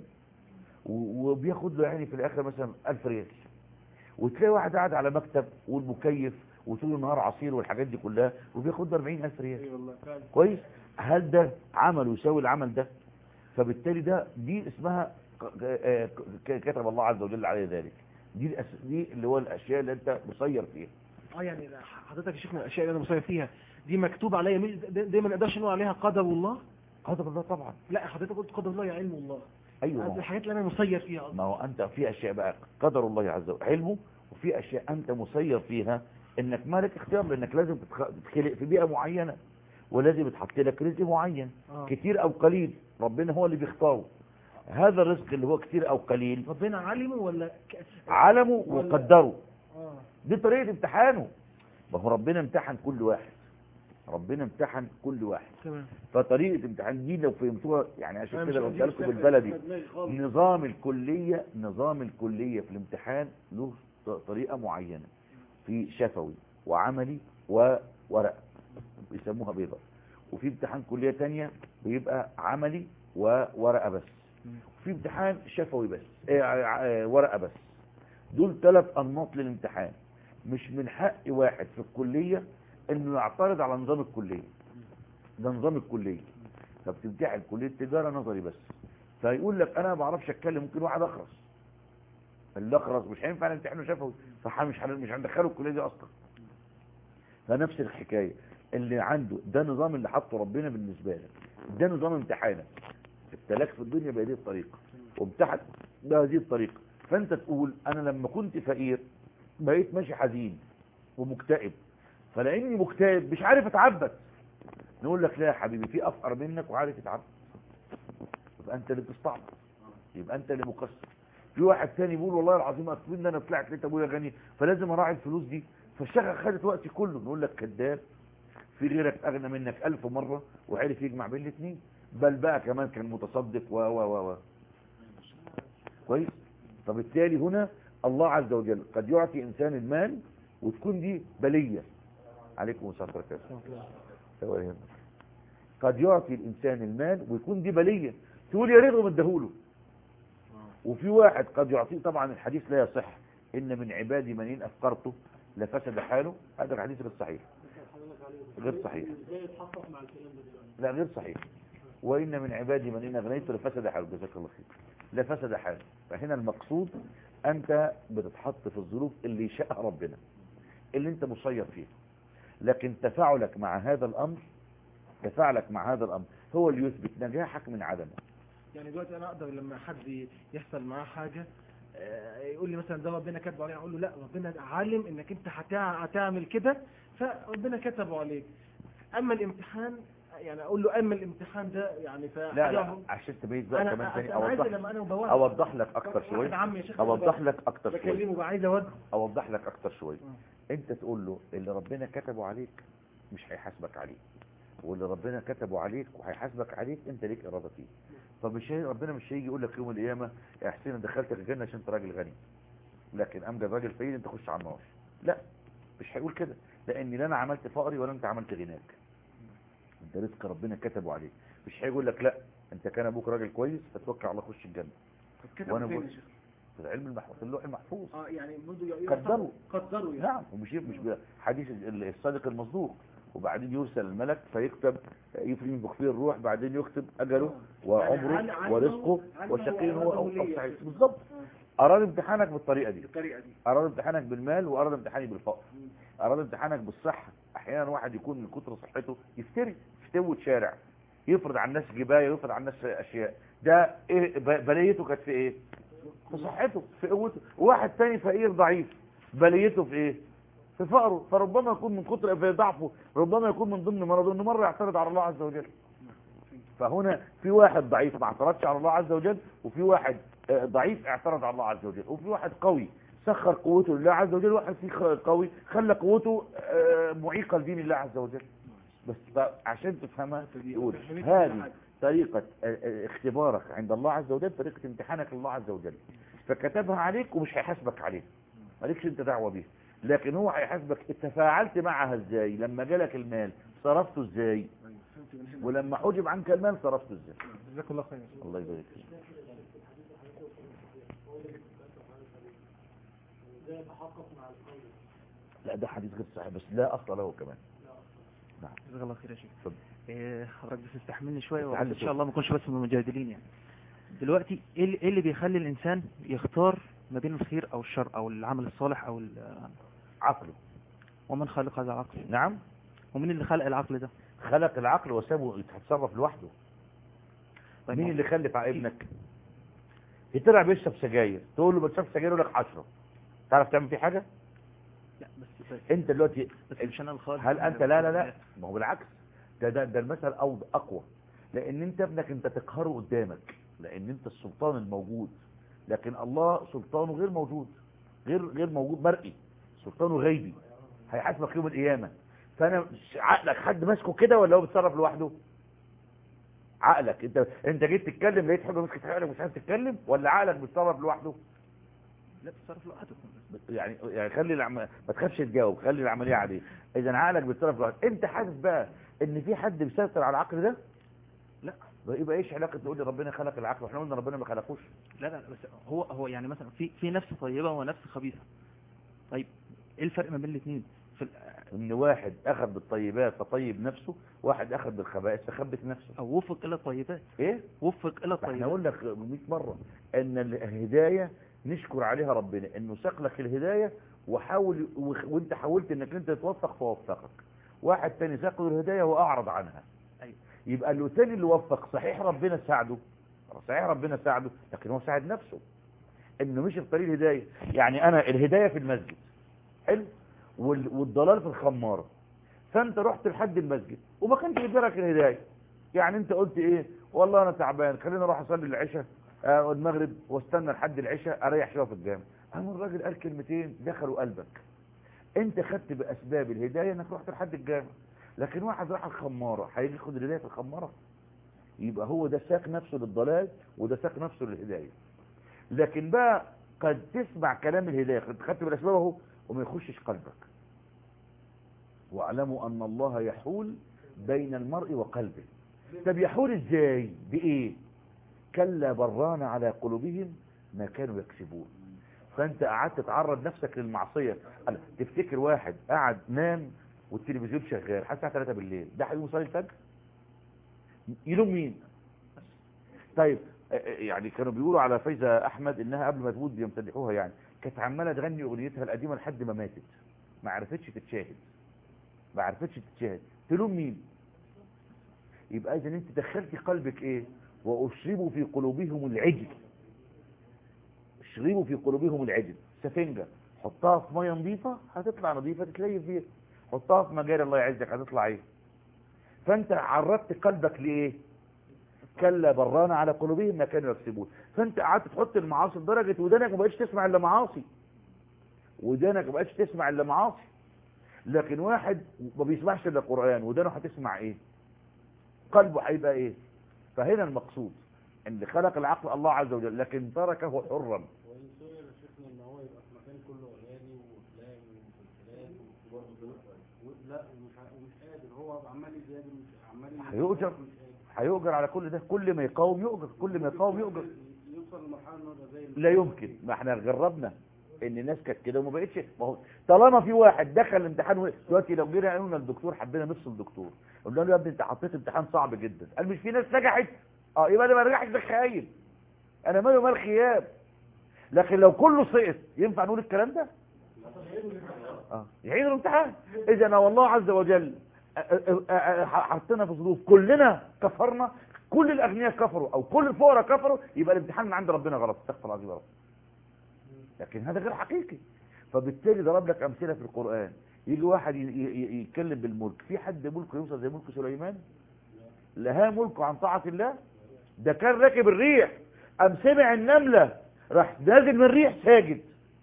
و- وبياخد له يعني في الاخر مثلا 1000 ريال وتلاقي واحد قاعد على مكتب والمكيف وطول النهار عصير والحاجات دي كلها وبياخد له 40000 ريال اي والله فعلا كويس هل ده عمل يساوي العمل ده فبالتالي ده دي اسمها ك- آه، ك- كتب الله عز وجل عليه ذلك دي الأس- دي اللي هو الاشياء اللي انت مسير فيها اه يعني حضرتك يا شيخنا الاشياء اللي انا مصير فيها دي مكتوب عليا مش- دي دي ما نقدرش نقول عليها قدر الله قدر الله طبعا لا حضرتك قلت قدر الله يا علم الله ايوه ما هو- الحاجات اللي انا مسير فيها ما هو انت في اشياء بقى قدر الله عز وجل علمه وفي اشياء انت مسير فيها انك مالك اختيار لانك لازم تتخ- تتخلق في بيئه معينه ولازم يتحط لك رزق معين آه. كتير او قليل ربنا هو اللي بيختاره هذا الرزق اللي هو كتير او قليل ربنا علمه ولا ك... علمه ولا- وقدره اه دي طريقه امتحانه ما هو ربنا امتحن كل واحد ربنا امتحن كل واحد تمام فطريقة امتحان دي لو فهمتوها يعني عشان أنا كده مش قلت عندي لكم مشكلة. بالبلدي دماغي خالص. نظام الكلية نظام الكلية في الامتحان له ط- طريقة معينة في شفوي وعملي وورق بيسموها بيضة وفي امتحان كلية تانية بيبقى عملي وورقة بس وفي امتحان شفوي بس اه ع- اه ورقة بس دول ثلاث أنماط للامتحان مش من حق واحد في الكلية انه يعترض على نظام الكلية ده نظام الكلية فبتمتحن كلية تجارة نظري بس فيقول لك انا ما بعرفش اتكلم ممكن واحد اخرس اللي اخرس مش هينفع نمتحنه شفوي فمش مش هندخله الكلية دي اصلا فنفس الحكاية اللي عنده ده نظام اللي حطه ربنا بالنسبة لك ده نظام امتحانك ابتلاك في الدنيا بهذه الطريقة وامتحن بهذه الطريقة فانت تقول انا لما كنت فقير بقيت ماشي حزين ومكتئب فلاني مكتئب مش عارف اتعبد نقول لك لا يا حبيبي في افقر منك وعارف يتعبد يبقى انت اللي بتستعبط يبقى انت اللي مقصر في واحد تاني بيقول والله العظيم اكتب ان انا طلعت لقيت ابويا غني فلازم اراعي الفلوس دي فالشغل خدت وقتي كله نقول لك كذاب في غيرك اغنى منك الف مره وعرف يجمع بين الاثنين بل بقى كمان كان متصدق و و و و كويس فبالتالي هنا الله عز وجل قد يعطي انسان المال وتكون دي بليه عليكم السلام ورحمه الله وبركاته قد يعطي الانسان المال ويكون دي بليه تقول يا ريته مديهوله وفي واحد قد يعطيه طبعا الحديث لا يصح ان من عبادي من ان افقرته لفسد حاله هذا الحديث غير صحيح غير صحيح ازاي يتحقق مع الكلام ده دلوقتي لا غير صحيح وإن من عبادي من إن أغنيته لفسد حاله جزاك الله خير لفسد حاله فهنا المقصود أنت بتتحط في الظروف اللي يشاء ربنا اللي أنت مسير فيها لكن تفاعلك مع هذا الأمر تفاعلك مع هذا الأمر هو اللي يثبت نجاحك من عدمه يعني دلوقتي انا اقدر لما حد يحصل معاه حاجه آه، يقول لي مثلا ده ربنا كاتبه عليه اقول له لا ربنا عالم انك انت هتع- هتعمل كده فربنا كتبه عليك اما الامتحان يعني اقول له اما الامتحان ده يعني ف لا لا عشان تميز بقى انا كمان تاني أنا عايز أوضح لما انا بوضح أوضح لك أكتر واحد شوية عمي يا شيخ أوضح لك أكتر شوية بكلمه بقى عايز اود أوضح لك أكتر شوية آه. أنت تقول له اللي ربنا كتبه عليك مش هيحاسبك عليه واللي ربنا كتبه عليك وهيحاسبك عليك أنت ليك إرادة فيه طب مش هي ربنا مش هيجي يقول لك يوم القيامة يا حسين أنا دخلتك الجنة عشان أنت راجل غني لكن أمجد راجل فقير أنت خش على النار لا مش هيقول كده لأن لا أنا عملت فقري ولا أنت عملت غناك أنت رزق ربنا كتبه عليك مش هيقول لك لا أنت كان أبوك راجل كويس فتوكل على الله خش الجنة طب كتبه وأنا فين بقول- يا شيخ في العلم المحفوظ في اللوح المحفوظ اه يعني برضه قدروا. قدروا يعني نعم ومش مش ب- حديث ال- الصادق المصدوق وبعدين يرسل الملك فيكتب يفري ينفخ فيه الروح بعدين يكتب اجله وعمره يعني عن- ورزقه عنه وشقي هو او وأراده أو ليه. سعيد بالظبط اراد امتحانك بالطريقه دي بالطريقه دي اراد امتحانك بالمال واراد امتحاني بالفقر اراد امتحانك بالصحه احيانا واحد يكون من كتر صحته يفتري يفتوت شارع يفرض على الناس جبايه يفرض على الناس اشياء ده ايه ب- بليته كانت في ايه في صحته في قوته واحد تاني فقير ضعيف بليته في ايه في فقره فربما يكون من كتر في ضعفه ربما يكون من ضمن مرضه انه مره يعترض على الله عز وجل فهنا في واحد ضعيف ما اعترضش على الله عز وجل وفي واحد آه، ضعيف اعترض على الله عز وجل وفي واحد قوي سخر قوته لله عز وجل واحد فيه خ- قوي خلى قوته آه، معيقة لدين الله عز وجل بس عشان تفهمها تقول هذه طريقة آه، آه، اختبارك عند الله عز وجل طريقة امتحانك لله عز وجل فكتبها عليك ومش هيحاسبك عليها مالكش انت دعوة بيها لكن هو هيحاسبك تفاعلت معها ازاي لما جالك المال صرفته ازاي فهمت من هنا ولما حجب عنك المال صرفته ازاي جزاك الله خير الله يبارك فيك لا ده حديث غير صحيح بس لا اصل له كمان جزاك الله خير يا شيخ اتفضل. إيه، حضرتك بس استحملني شويه استحمل وان شوية. شاء الله ما نكونش بس من المجادلين يعني دلوقتي ايه اللي- إيه اللي بيخلي الانسان يختار ما بين الخير او الشر او العمل الصالح او ال- عقله ومن خلق هذا العقل نعم ومين اللي خلق العقل ده خلق العقل وسابه يتصرف لوحده طيب مين ما- اللي خلف على ابنك يطلع بيشرب سجاير تقول له بتشرب سجاير يقول لك 10 تعرف تعمل فيه حاجه لا بس بس, انت دلوقتي بس مش انا الخالق هل انت لا لا لا ما هو بالعكس ده ده, ده المثل أو اقوى لان انت ابنك انت تقهره قدامك لان انت السلطان الموجود لكن الله سلطانه غير موجود غير غير موجود مرئي سلطانه غيبي هيحاسبك يوم القيامه فانا عقلك حد ماسكه كده ولا هو بيتصرف لوحده عقلك انت انت جيت تتكلم لقيت حاجه ماسكه عقلك مش عارف تتكلم ولا عقلك بيتصرف لوحده لا بتصرف لوحده يعني يعني خلي العم... ما تخافش تجاوب خلي العمليه عاديه اذا عقلك بيتصرف لوحده انت حاسس بقى ان في حد بيسيطر على العقل ده لا يبقى ايش علاقه تقول لي ربنا خلق العقل واحنا قلنا ربنا ما خلقوش لا لا بس هو هو يعني مثلا في في نفس طيبة ونفس خبيثة طيب ايه الفرق ما بين الاثنين في ال- ان واحد اخذ بالطيبات فطيب نفسه واحد اخذ بالخبائث فخبث نفسه او وفق الى الطيبات ايه وفق الى احنا الطيبات قلنا 100 مره ان الهدايه نشكر عليها ربنا انه ساق لك الهدايه وحاول وخ- وانت حاولت انك انت تتوفق فوفقك واحد تاني ساق له الهدايه واعرض عنها أيوة. يبقى اللي تاني اللي وفق صحيح ربنا ساعده صحيح ربنا ساعده لكن هو ساعد نفسه انه مش في طريق الهدايه يعني انا الهدايه في المسجد حلو وال- والضلال في الخماره فانت رحت لحد المسجد وما كانش يدرك الهدايه يعني انت قلت ايه والله انا تعبان خليني اروح اصلي العشاء آه، المغرب واستنى لحد العشاء اريح شويه في الجامع اما الراجل قال كلمتين دخلوا قلبك انت خدت باسباب الهدايه انك رحت لحد الجامع لكن واحد راح الخماره هيجي ياخد الهدايه في الخماره يبقى هو ده ساق نفسه للضلال وده ساق نفسه للهدايه لكن بقى قد تسمع كلام الهدايه خدت خدت بالاسباب اهو وما يخشش قلبك واعلموا ان الله يحول بين المرء وقلبه طب يحول ازاي بايه كلا بران على قلوبهم ما كانوا يكسبون فانت قعدت تعرض نفسك للمعصيه قال- تفتكر واحد قعد نام والتلفزيون شغال حتى الساعه 3 بالليل ده هيقوم يصلي الفجر يلوم مين طيب آه، آه، يعني كانوا بيقولوا على فايزه احمد انها قبل ما تموت بيمتدحوها يعني كانت عماله تغني اغنيتها القديمه لحد ما ماتت ما عرفتش تتشاهد ما عرفتش تتشاهد تلوم مين يبقى اذا انت دخلت قلبك ايه واشربوا في قلوبهم العجل اشربوا في قلوبهم العجل سفنجه حطها في ميه نظيفه هتطلع نظيفه تتليف بيها حطها في مجاري الله يعزك هتطلع ايه فانت عرضت قلبك لايه كلا بران على قلوبهم ما كانوا يكسبون فانت قعدت تحط المعاصي لدرجه ودانك ما بقتش تسمع الا معاصي ودانك ما بقتش تسمع الا معاصي لكن واحد ما بيسمعش الا قران ودانه هتسمع ايه قلبه هيبقى ايه فهنا المقصود ان خلق العقل الله عز وجل لكن تركه حرا وإن سئل شيخنا إن هو يبقى في مكان كله أغاني وأفلام ومسلسلات وبرضه و- لا ومش ع- ومش قادر هو عمال يجادل مش عمال يجادل، هيؤجر. مش قادر. هيؤجر على كل ده كل ما يقاوم يؤجر كل ما يقاوم يؤجر يوصل لمرحلة إنه يبقى زي لا يمكن ما احنا جربنا ان الناس كانت كده وما بقتش ما هو طالما في واحد دخل الامتحان و- دلوقتي لو جينا قالوا لنا الدكتور حبينا نفصل الدكتور قلنا له يا ابني انت حطيت امتحان صعب جدا قال مش في ناس نجحت اه يبقى انا ما نجحش ده خاين انا مالي ومال خياب لكن لو كله سقط ينفع نقول الكلام ده اه يعيد الامتحان اذا والله عز وجل أ- أ- أ- حطينا في ظروف كلنا كفرنا كل الاغنياء كفروا او كل الفقراء كفروا يبقى الامتحان من عند ربنا غلط استغفر الله العظيم يا رب لكن هذا غير حقيقي فبالتالي ضرب لك امثله في القران يجي واحد ي- ي- يتكلم بالملك في حد ملكه يوصل زي ملك سليمان لها ملكه عن طاعه الله ده كان راكب الريح ام سمع النمله راح نازل من الريح ساجد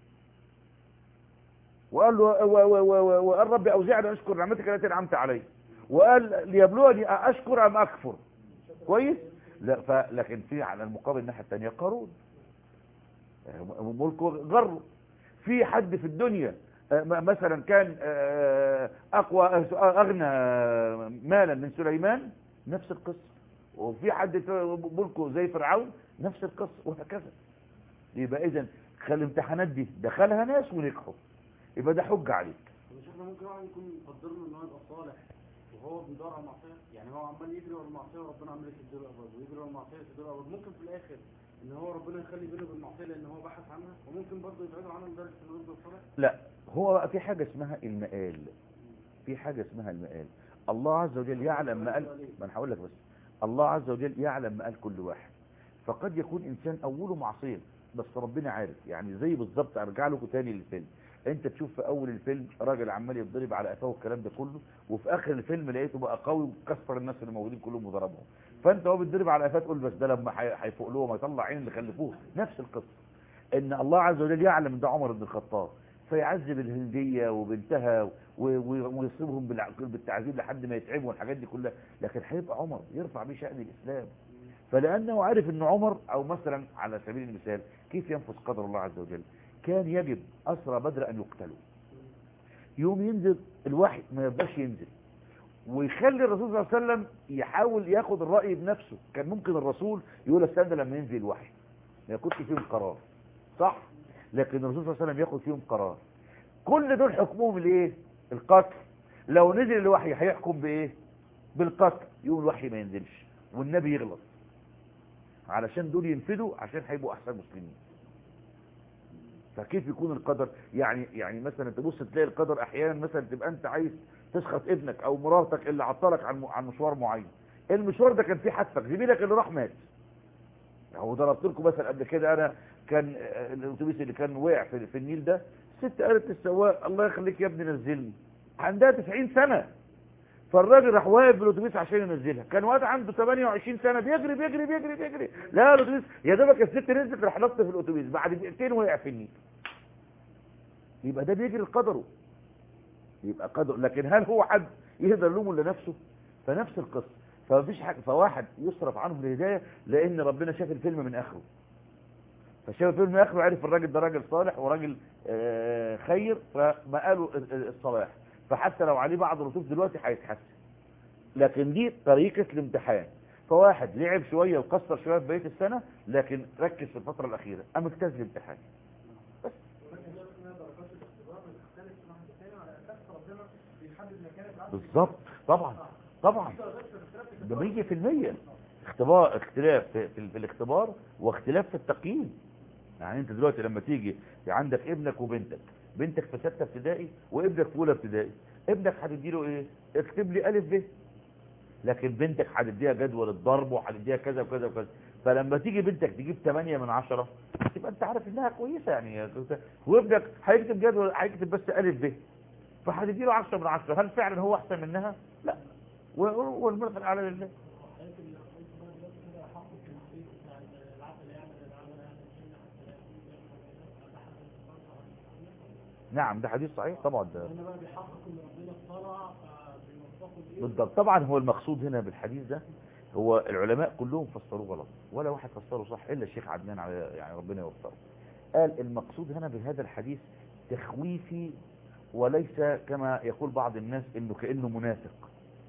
وقال له و- و- و- و- وقال ربي اوزعني ان اشكر نعمتك التي انعمت علي وقال ليبلوني اشكر ام اكفر كويس لا ف... لكن في على المقابل الناحيه الثانيه قارون آه، ملكه غره في حد في الدنيا آه، م- مثلا كان آه، اقوى آه، اغنى مالا من سليمان نفس القصه وفي حد ت- ملكه زي فرعون نفس القصه وهكذا يبقى اذا خلي الامتحانات دي دخلها ناس ونجحوا يبقى ده حجه عليك مش احنا ممكن واحد يكون مقدر له ان هو يبقى صالح وهو بيدور على المعصيه يعني هو عمال يجري ورا المعصيه وربنا عمال يسد له ابواب ويجري ورا المعصيه يسد له ابواب ممكن في الاخر ان هو ربنا يخلي بينه وبين المعصيه لان هو بحث عنها وممكن برضه يبعده عنها لدرجه انه يفضل صالح لا هو بقى في حاجة اسمها المآل في حاجة اسمها المآل الله عز وجل يعلم مآل ما انا هقول لك بس الله عز وجل يعلم مآل كل واحد فقد يكون انسان اوله معصية بس ربنا عارف يعني زي بالظبط ارجع لكم تاني للفيلم انت تشوف في اول الفيلم راجل عمال يتضرب على قفاه والكلام ده كله وفي اخر الفيلم لقيته بقى قوي وكسر الناس اللي موجودين كلهم وضربهم فانت هو بيتضرب على قفاه تقول بس ده لما هي- هيفوق له ما يطلع عين اللي خلفوه نفس القصه ان الله عز وجل يعلم ده عمر بن الخطاب فيعذب الهندية وبنتها و- و- ويصيبهم بالع- بالتعذيب لحد ما يتعبوا والحاجات دي كلها لكن هيبقى عمر يرفع بيه شأن الإسلام فلأنه عارف أن عمر أو مثلا على سبيل المثال كيف ينفذ قدر الله عز وجل كان يجب أسرى بدر أن يقتلوا يوم ينزل الوحي ما يرضاش ينزل ويخلي الرسول صلى الله عليه وسلم يحاول ياخد الرأي بنفسه كان ممكن الرسول يقول استنى لما ينزل الوحي ما ياخدش فيهم قرار صح لكن الرسول صلى الله عليه وسلم ياخد فيهم قرار كل دول حكمهم الايه القتل لو نزل الوحي هيحكم بايه بالقتل يقول الوحي ما ينزلش والنبي يغلط علشان دول ينفذوا عشان هيبقوا احسن مسلمين فكيف يكون القدر يعني يعني مثلا تبص تلاقي القدر احيانا مثلا تبقى انت عايز تسخط ابنك او مراتك اللي عطلك عن عن مشوار معين المشوار ده كان فيه حادثه زميلك اللي راح مات هو ضربت لكم مثلا قبل كده انا كان آه، الاتوبيس اللي كان وقع في, في النيل ده الست قالت للسواق الله يخليك يا ابني نزلني عندها 90 سنه فالراجل راح واقف بالاتوبيس عشان ينزلها كان وقت عنده 28 سنه بيجري بيجري بيجري بيجري لا الاتوبيس يا دوبك الست نزلت راح نط في الاتوبيس بعد دقيقتين وقع في النيل يبقى ده بيجري لقدره يبقى قدر لكن هل هو حد يقدر يلومه لنفسه فنفس القصه فمفيش حاجه فواحد يصرف عنه الهدايه لان ربنا شاف الفيلم من اخره فشاف الفيلم من اخره عرف الراجل ده راجل صالح وراجل آه، خير فما قالوا ال- ال- الصلاح فحتى لو عليه بعض الرسوم دلوقتي هيتحسن لكن دي طريقه الامتحان فواحد لعب شويه وكسر شويه في بقيه السنه لكن ركز في الفتره الاخيره قام اجتاز الامتحان بالظبط طبعا طبعا ده 100% اختبار اختلاف في, في, في الاختبار واختلاف في التقييم يعني انت دلوقتي لما تيجي عندك ابنك وبنتك بنتك في سته ابتدائي وابنك في اولى ابتدائي ابنك هتديله ايه اكتب لي الف ب لكن بنتك هتديها جدول الضرب وهتديها كذا وكذا وكذا فلما تيجي بنتك تجيب 8 من 10 تبقى انت عارف انها كويسه يعني وابنك هيكتب جدول هيكتب بس الف ب فهتديله 10 من 10 هل فعلا هو احسن منها لا و- والمثل الاعلى لله نعم ده حديث صحيح طبعا ده بالضبط طبعا هو المقصود هنا بالحديث ده هو العلماء كلهم فسروه غلط ولا واحد فسره صح الا الشيخ عدنان على يعني ربنا يوفقه قال المقصود هنا بهذا الحديث تخويفي وليس كما يقول بعض الناس انه كانه منافق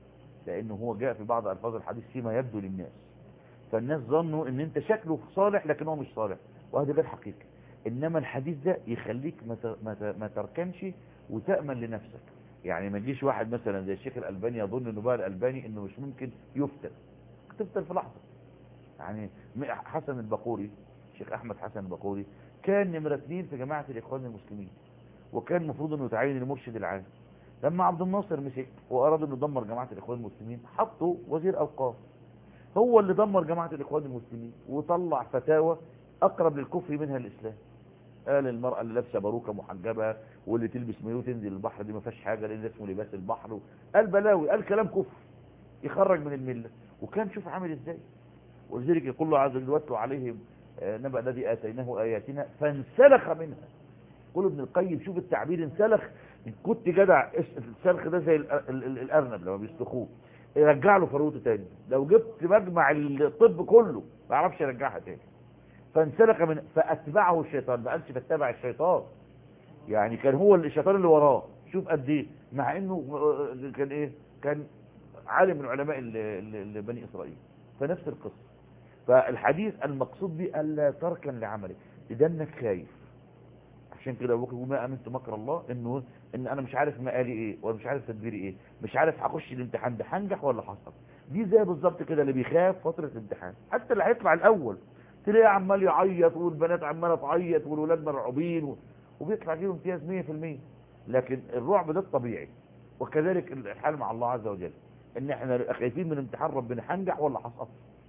لانه هو جاء في بعض الفاظ الحديث فيما يبدو للناس فالناس ظنوا ان انت شكله صالح لكن هو مش صالح وهذا غير حقيقي انما الحديث ده يخليك ما ت- ما ت- ما تركنش وتأمن لنفسك يعني ما يجيش واحد مثلا زي الشيخ الألباني يظن انه بقى الألباني انه مش ممكن يفتن تفتن في لحظة يعني م- حسن البقوري الشيخ احمد حسن البقوري كان نمرة اثنين في جماعة الاخوان المسلمين وكان المفروض انه يتعين المرشد العام لما عبد الناصر مسك واراد انه يدمر جماعة الاخوان المسلمين حطه وزير اوقاف هو اللي دمر جماعة الاخوان المسلمين وطلع فتاوى اقرب للكفر منها الاسلام قال المرأة اللي لابسه باروكه محجبة واللي تلبس مايو تنزل البحر دي ما فيهاش حاجة لان ده اسمه لباس البحر قال بلاوي قال كلام كفر يخرج من الملة وكان شوف عامل ازاي ولذلك يقول الله عز وجل واتلو عليهم آه، نبأ الذي آتيناه آياتنا فانسلخ منها يقول ابن القيم شوف التعبير انسلخ كنت جدع إيش- السلخ ده زي ال- ال- ال- الأرنب لما بيسلخوه يرجع له فروته تاني لو جبت مجمع الطب كله ما يعرفش يرجعها تاني فانسلخ من فأتبعه الشيطان ما قالش فاتبع الشيطان يعني كان هو الشيطان اللي وراه شوف قد ايه مع انه آه، كان ايه كان عالم من علماء ال- ال- ال- بني اسرائيل فنفس القصه فالحديث المقصود به الا تركن لعمله اذا انك خايف عشان كده ابو بكر يقول ما امنت مكر الله انه ان انا مش عارف مقالي ايه ولا مش عارف تدبيري ايه مش عارف هخش الامتحان ده هنجح ولا حصل دي زي بالظبط كده اللي بيخاف فتره الامتحان حتى اللي هيطلع الاول تلاقيه عمال يعيط والبنات عماله تعيط والولاد مرعوبين و... وبيطلع يجيب امتياز 100% لكن الرعب ده الطبيعي وكذلك الحال مع الله عز وجل ان احنا خايفين من امتحان ربنا هنجح ولا حصل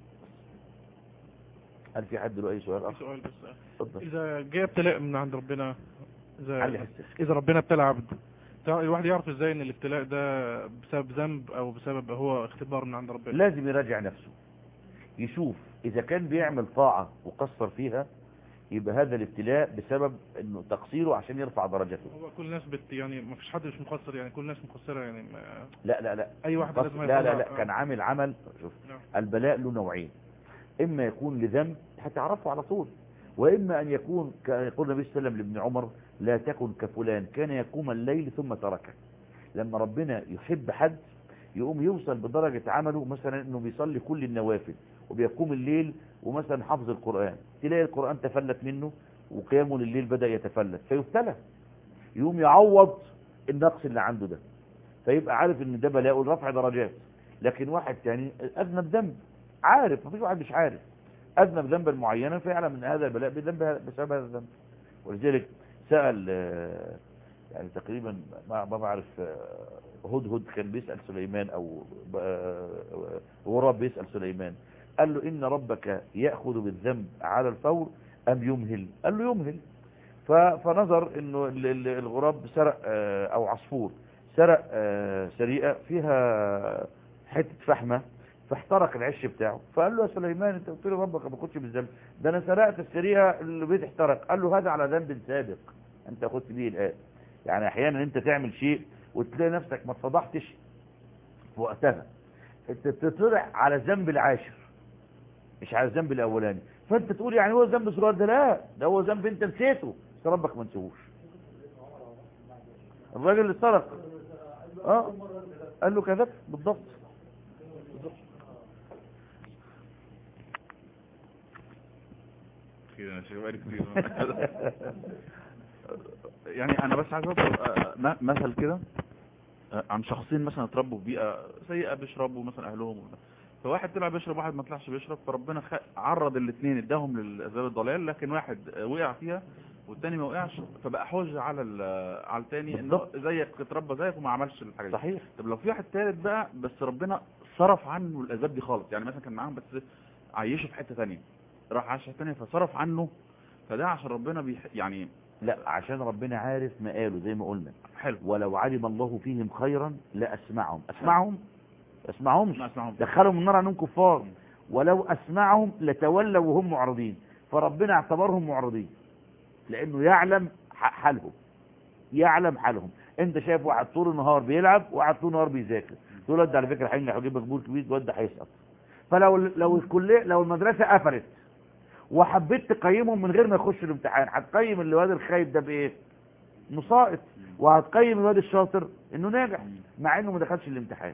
هل في حد له اي سؤال في اخر سؤال بس اتفضل اذا جاء ابتلاء من عند ربنا علي اذا حسك اذا ربنا ابتلى عبد تع- الواحد يعرف ازاي ان الابتلاء ده بسبب ذنب او بسبب هو اختبار من عند ربنا لازم يراجع نفسه يشوف اذا كان بيعمل طاعة وقصر فيها يبقى هذا الابتلاء بسبب انه تقصيره عشان يرفع درجته هو كل الناس بت يعني ما فيش حد مش مقصر يعني كل الناس مقصرة يعني ما لا لا لا اي واحد قص- لازم لا لا يطلع- لا كان عامل عمل شوف نعم. البلاء له نوعين اما يكون لذنب هتعرفه على طول واما ان يكون كان يقول النبي صلى الله عليه وسلم لابن عمر لا تكن كفلان كان يقوم الليل ثم تركه لما ربنا يحب حد يقوم يوصل بدرجة عمله مثلا انه بيصلي كل النوافل وبيقوم الليل ومثلا حفظ القرآن تلاقي القرآن تفلت منه وقيامه لليل بدأ يتفلت فيبتلى يقوم يعوض النقص اللي عنده ده فيبقى عارف ان ده بلاء رفع درجات لكن واحد تاني اذنب ذنب عارف مفيش واحد مش عارف اذنب ذنبا معينا فيعلم ان هذا البلاء بذنب بسبب هذا الذنب ولذلك سأل آه، يعني تقريبا ما ما بعرف آه، هدهد كان بيسأل سليمان او آه، غراب بيسأل سليمان قال له ان ربك يأخذ بالذنب على الفور ام يمهل قال له يمهل ف- فنظر انه ال- ال- الغراب سرق آه، او عصفور سرق آه، سريقة فيها حتة فحمة فاحترق العش بتاعه فقال له يا سليمان انت قلت له ربك ما كنتش بالذنب ده انا سرقت السريقة اللي بيت احترق قال له هذا على ذنب سابق انت اخذت به الآن يعني احيانا انت تعمل شيء وتلاقي نفسك ما اتفضحتش في وقتها انت تطلع على الذنب العاشر مش على الذنب الاولاني فانت تقول يعني هو ذنب صغير ده لا ده هو ذنب انت نسيته بس ربك ما نسيهوش الراجل اللي سرق اه قال له كذبت بالضبط كتير انا شايف بقالي كتير يعني انا بس عايز اضرب آه، م- مثل كده آه، عن شخصين مثلا اتربوا في بيئه سيئه بيشربوا مثلا اهلهم وده. فواحد طلع بيشرب واحد ما طلعش بيشرب فربنا خ... عرض الاثنين اداهم للاسباب الضلال لكن واحد آه، وقع فيها والتاني ما وقعش فبقى حجه على ال- على التاني انه بالضبط. زيك اتربى زيك وما عملش الحاجه دي صحيح طب لو في واحد تالت بقى بس ربنا صرف عنه الاسباب دي خالص يعني مثلا كان معاهم بس عيشه في حته ثانيه راح عاش في حته ثانيه فصرف عنه فده عشان ربنا بيح... يعني لا عشان ربنا عارف مقاله زي ما قلنا حلو ولو علم الله فيهم خيرا لأسمعهم أسمعهم أسمعهمش ما اسمعهم دخلهم النار عنهم كفار ولو أسمعهم لتولوا وهم معرضين فربنا اعتبرهم معرضين لأنه يعلم ح- حالهم يعلم حالهم انت شايف واحد طول النهار بيلعب وواحد طول النهار بيذاكر تقول له ده على فكره هينجح ويجيب مقبول كبير الواد ده هيسقط فلو لو الكليه لو المدرسه قفلت وحبيت تقيمهم من غير ما يخش الامتحان هتقيم الواد الخايب ده بايه مساقط وهتقيم الواد الشاطر انه ناجح مع انه ما دخلش الامتحان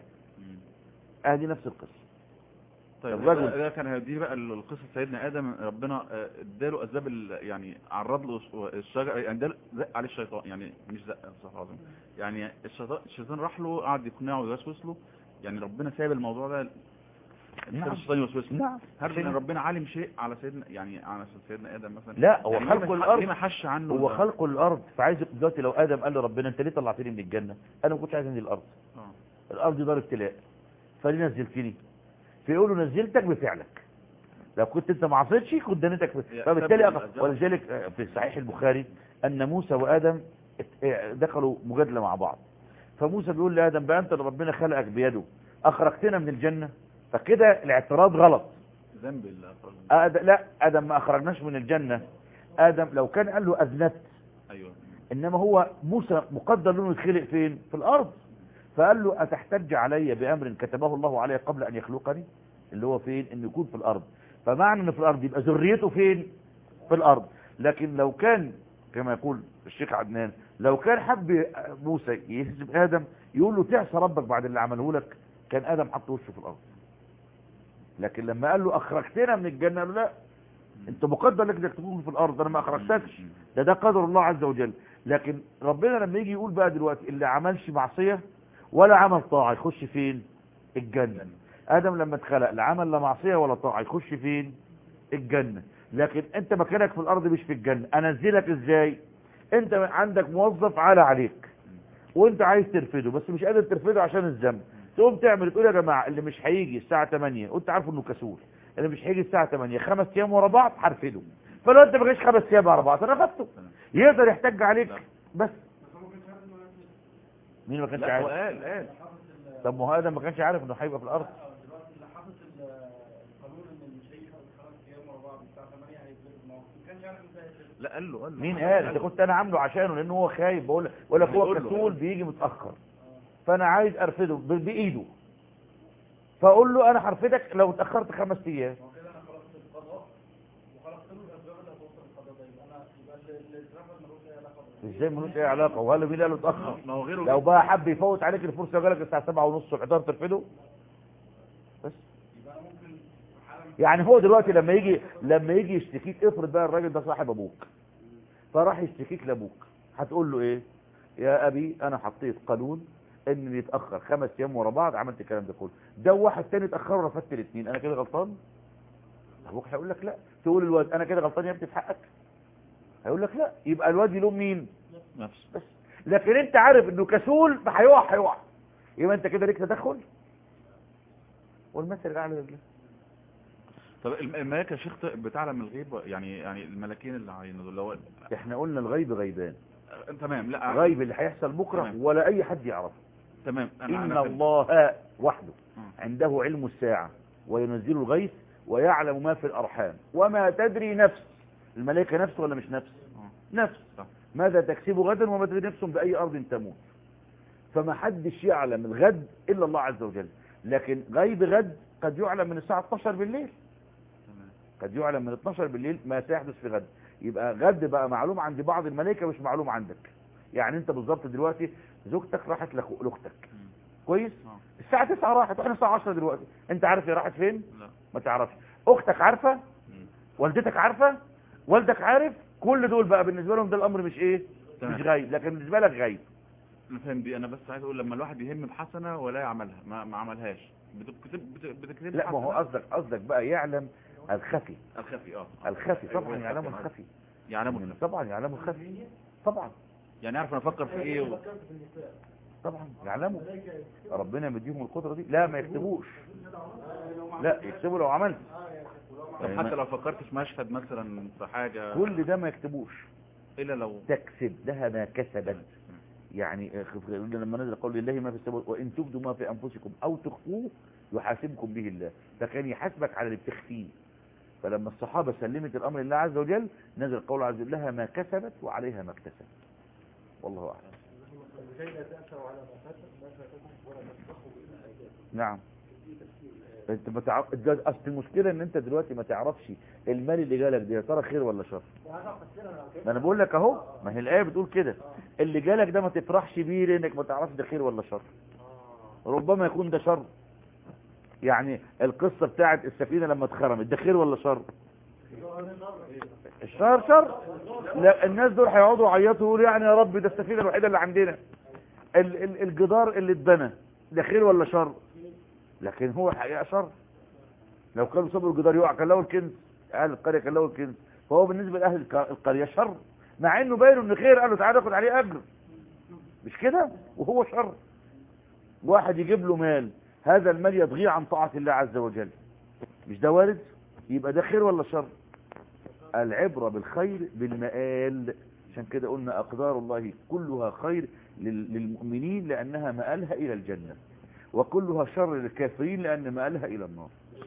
ادي نفس القصه طيب الرجل. ده, ده كان هيدي بقى القصه سيدنا ادم ربنا آه، اداله اسباب ال- يعني عرض له الشجر يعني اداله زق عليه الشيطان يعني مش زق صح العظيم يعني الشيطان الشيطان راح له قعد يقنعه ويوسوس له يعني ربنا ساب الموضوع ده نعم. ساب الشيطان يوسوس له نعم هل ان ربنا علم شيء على سيدنا يعني على سيدنا ادم مثلا لا هو يعني خلق ليه ما- الارض ليه ما حش عنه هو ده؟ خلق الارض فعايز دلوقتي لو ادم قال لربنا انت ليه طلعتني من الجنه انا ما كنتش عايز انزل الارض آه. الارض دي دار ابتلاء فليه نزلتني فيقول له نزلتك بفعلك لو كنت انت ما عصيتش كنت دنيتك ب- يا فبالتالي سبب أخ... الأسباب. ولذلك آه، في صحيح البخاري ان موسى وادم ات- آه، دخلوا مجادله مع بعض فموسى بيقول لادم بقى انت اللي ربنا خلقك بيده اخرجتنا من الجنه فكده الاعتراض غلط ذنب الافراد آد... لا ادم ما اخرجناش من الجنه ادم لو كان قال له اذنبت ايوه انما هو موسى مقدر له يتخلق فين في الارض فقال له اتحتج علي بامر كتبه الله علي قبل ان يخلقني اللي هو فين انه يكون في الارض فمعنى انه في الارض يبقى ذريته فين في الارض لكن لو كان كما يقول الشيخ عدنان لو كان حب موسى يهزم ادم يقول له تعصى ربك بعد اللي عمله لك كان ادم حط وشه في الارض لكن لما قال له اخرجتنا من الجنه قال له لا انت مقدر لك انك تكون في الارض انا ما اخرجتكش ده ده قدر الله عز وجل لكن ربنا لما يجي يقول بقى دلوقتي اللي عملش معصية ولا عمل طاعة يخش فين الجنة ادم لما اتخلق لا عمل لا معصية ولا طاعة يخش فين الجنة لكن انت مكانك في الارض مش في الجنة انزلك ازاي انت عندك موظف عالى عليك وانت عايز ترفده بس مش قادر ترفده عشان الذنب تقوم تعمل تقول يا جماعة اللي مش هيجي الساعة 8 وانت عارف انه كسول اللي مش هيجي الساعة 8 خمس ايام ورا بعض هرفده فلو انت ما جيش خمس ايام ورا بعض انا رفضته يقدر يحتج عليك بس مين ما كانش لا هو عارف قال قال طب ما هو ادم ما كانش عارف انه هيبقى في الارض دلوقتي اللي حافظ القانون ان مش هيجي خمس ايام ورا بعض الساعه 8 هيتضرب ما هو ما كانش عارف ان ده لا قال له قال له مين قال انت كنت انا عامله عشانه لان هو خايف بقول لك ولا هو بيقول له. كسول بيجي متاخر فانا عايز ارفده ب- بايده فاقول له انا هرفدك لو اتاخرت خمس ايام ازاي ملوش اي علاقه وهل مين قال له اتاخر ما هو غيره لو بقى حب يفوت عليك الفرصه وجالك الساعه 7 ونص الصبح تقدر ترفده بس يعني هو دلوقتي لما يجي لما يجي يشتكيك افرض بقى الراجل ده صاحب ابوك فراح يشتكيك لابوك هتقول له ايه يا ابي انا حطيت قانون ان اللي يتاخر خمس ايام ورا بعض عملت الكلام ده كله ده واحد تاني اتاخر ورفدت الاثنين انا كده غلطان ابوك هيقول لك لا تقول الواد انا كده غلطان يا ابني في حقك هيقول لك لا يبقى الواد يلوم مين نفسه بس لكن انت عارف انه كسول فهيقع هيقع يبقى انت كده ليك تدخل والمثل الاعلى لله طب الم- الملائكه يا شيخ ت- بتعلم الغيب يعني يعني الملاكين اللي عايزين دول اللي هو احنا قلنا الغيب غيبان آه، تمام لا غيب اللي هيحصل بكره تمام. ولا اي حد يعرفه تمام ان أنا فهمت. الله وحده مم. عنده علم الساعه وينزل الغيث ويعلم ما في الارحام وما تدري نفس الملائكه نفس ولا مش نفس آه. نفس صح. ماذا تكسب غدا وما تدري نفس باي ارض تموت فما حدش يعلم الغد الا الله عز وجل لكن غيب غد قد يعلم من الساعه 12 بالليل تمام. قد يعلم من 12 بالليل ما سيحدث في غد يبقى غد بقى معلوم عند بعض الملائكه مش معلوم عندك يعني انت بالظبط دلوقتي زوجتك راحت لأخو- لاختك مم. كويس آه. الساعه 9 راحت واحنا الساعه 10 دلوقتي انت عارف هي راحت فين لا ما تعرفش اختك عارفه مم. والدتك عارفه والدك عارف كل دول بقى بالنسبه لهم ده الامر مش ايه تمام. مش غيب لكن بالنسبه لك غيب انا فاهم دي انا بس عايز اقول لما الواحد يهم بحسنه ولا يعملها ما, ما عملهاش بتكتب بت- بتكتب لا ما هو حسنة؟ قصدك قصدك بقى يعلم الخفي الخفي اه الخفي طبعا أيوة، يعلم الخفي. الخفي يعلم يعني الخفي طبعا يعلم الخفي طبعا يعني عارف انا افكر في ايه و... طبعا يعلموا ربنا مديهم القدرة دي لا ما يكتبوش لا يكتبوا لو عملت طب يعني حتى ما- لو فكرت في مشهد مثلا في حاجه كل ده ما يكتبوش الا لو تكسب لها ما كسبت يعني خف- لما نزل قول لله ما في السماوات وان تبدوا ما في انفسكم او تخفوه يحاسبكم به الله فكان يحاسبك على اللي بتخفيه فلما الصحابة سلمت الامر لله عز وجل نزل قول عز وجل لها ما كسبت وعليها ما اكتسبت والله اعلم نعم انت ما تعرف ده اصل المشكله ان انت دلوقتي ما تعرفش المال اللي جالك ده يا ترى خير ولا شر ما انا بقول لك اهو ما هي الايه بتقول كده اللي جالك ده ما تفرحش بيه لانك ما تعرفش ده خير ولا شر ربما يكون ده شر يعني القصه بتاعت السفينه لما اتخرمت ده خير ولا شر الشر شر لا الناس دول هيقعدوا يعيطوا ويقولوا يعني يا رب ده السفينه الوحيده اللي عندنا ال- ال- الجدار اللي اتبنى ده خير ولا شر لكن هو الحقيقه شر لو كانوا صبروا الجدار يقع كان له الكنز اهل القريه كان له الكنز فهو بالنسبه لاهل الك- القريه شر مع انه باين انه خير قالوا تعالى خد عليه اجر مش كده وهو شر واحد يجيب له مال هذا المال يضغيه عن طاعه الله عز وجل مش ده وارد يبقى ده خير ولا شر العبرة بالخير بالمآل عشان كده قلنا أقدار الله كلها خير لل- للمؤمنين لأنها مآلها إلى الجنة وكلها شر للكافرين لأن مآلها إلى النار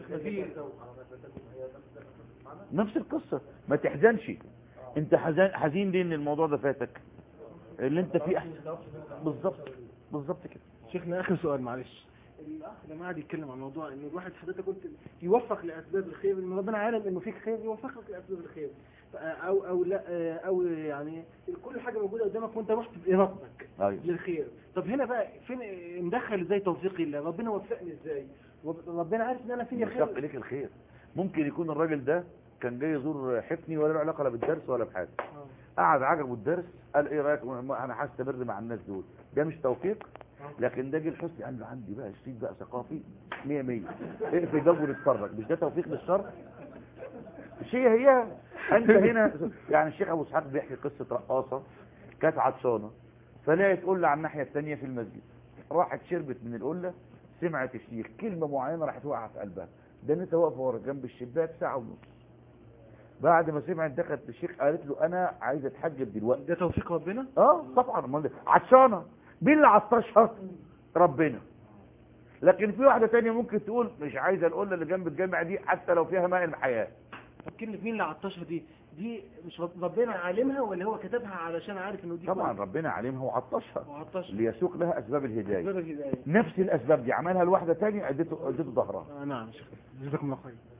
نفس القصة ما تحزنش انت حزين حزين ليه ان الموضوع ده فاتك اللي انت فيه احسن بالظبط بالظبط كده شيخنا اخر سؤال معلش الاخ لما قاعد يتكلم عن موضوع ان الواحد حضرتك قلت يوفق لاسباب الخير ان ربنا عالم انه فيك خير يوفقك لاسباب الخير ف- او او لا او يعني كل حاجه موجوده قدامك وانت رحت بارادتك ايوه للخير طب هنا بقى فين مدخل ازاي توفيقي الله ربنا وفقني ازاي رب- ربنا عارف ان انا فيا مشتاق خير اليك الخير ممكن يكون الراجل ده كان جاي يزور حفني ولا له علاقه لا بالدرس ولا بحاجه آه. قعد عجبه الدرس قال ايه رايك ما- انا هستمر مع الناس دول ده مش توفيق لكن ده جه الحسني قال له عندي بقى شريط بقى ثقافي 100 100 اقفل الباب ونتفرج مش ده توفيق للشر مش هي هي انت هنا يعني الشيخ ابو اسحاق بيحكي قصه رقاصه كانت عطشانه فلقت قله على الناحيه الثانيه في المسجد راحت شربت من القله سمعت الشيخ كلمه معينه راحت واقعه في قلبها ده انت واقفه ورا جنب الشباك ساعه ونص بعد ما سمعت دخلت للشيخ قالت له انا عايزه اتحجب دلوقتي ده توفيق ربنا اه طبعا امال إيه؟ عطشانه مين اللي عطشها ربنا لكن في واحده تانية ممكن تقول مش عايزه القله اللي جنب الجامع دي حتى لو فيها ماء الحياه طب كلمة مين اللي عطشها دي دي مش رب- ربنا عالمها ولا هو كتبها علشان عارف انه دي طبعا كويس؟ ربنا علمها وعطشها وعطشها ليسوق لها اسباب الهدايه أسباب الهداية نفس الاسباب دي عملها لواحده تانية اديته اديته ظهرها آه نعم شكرا جزاكم الله خير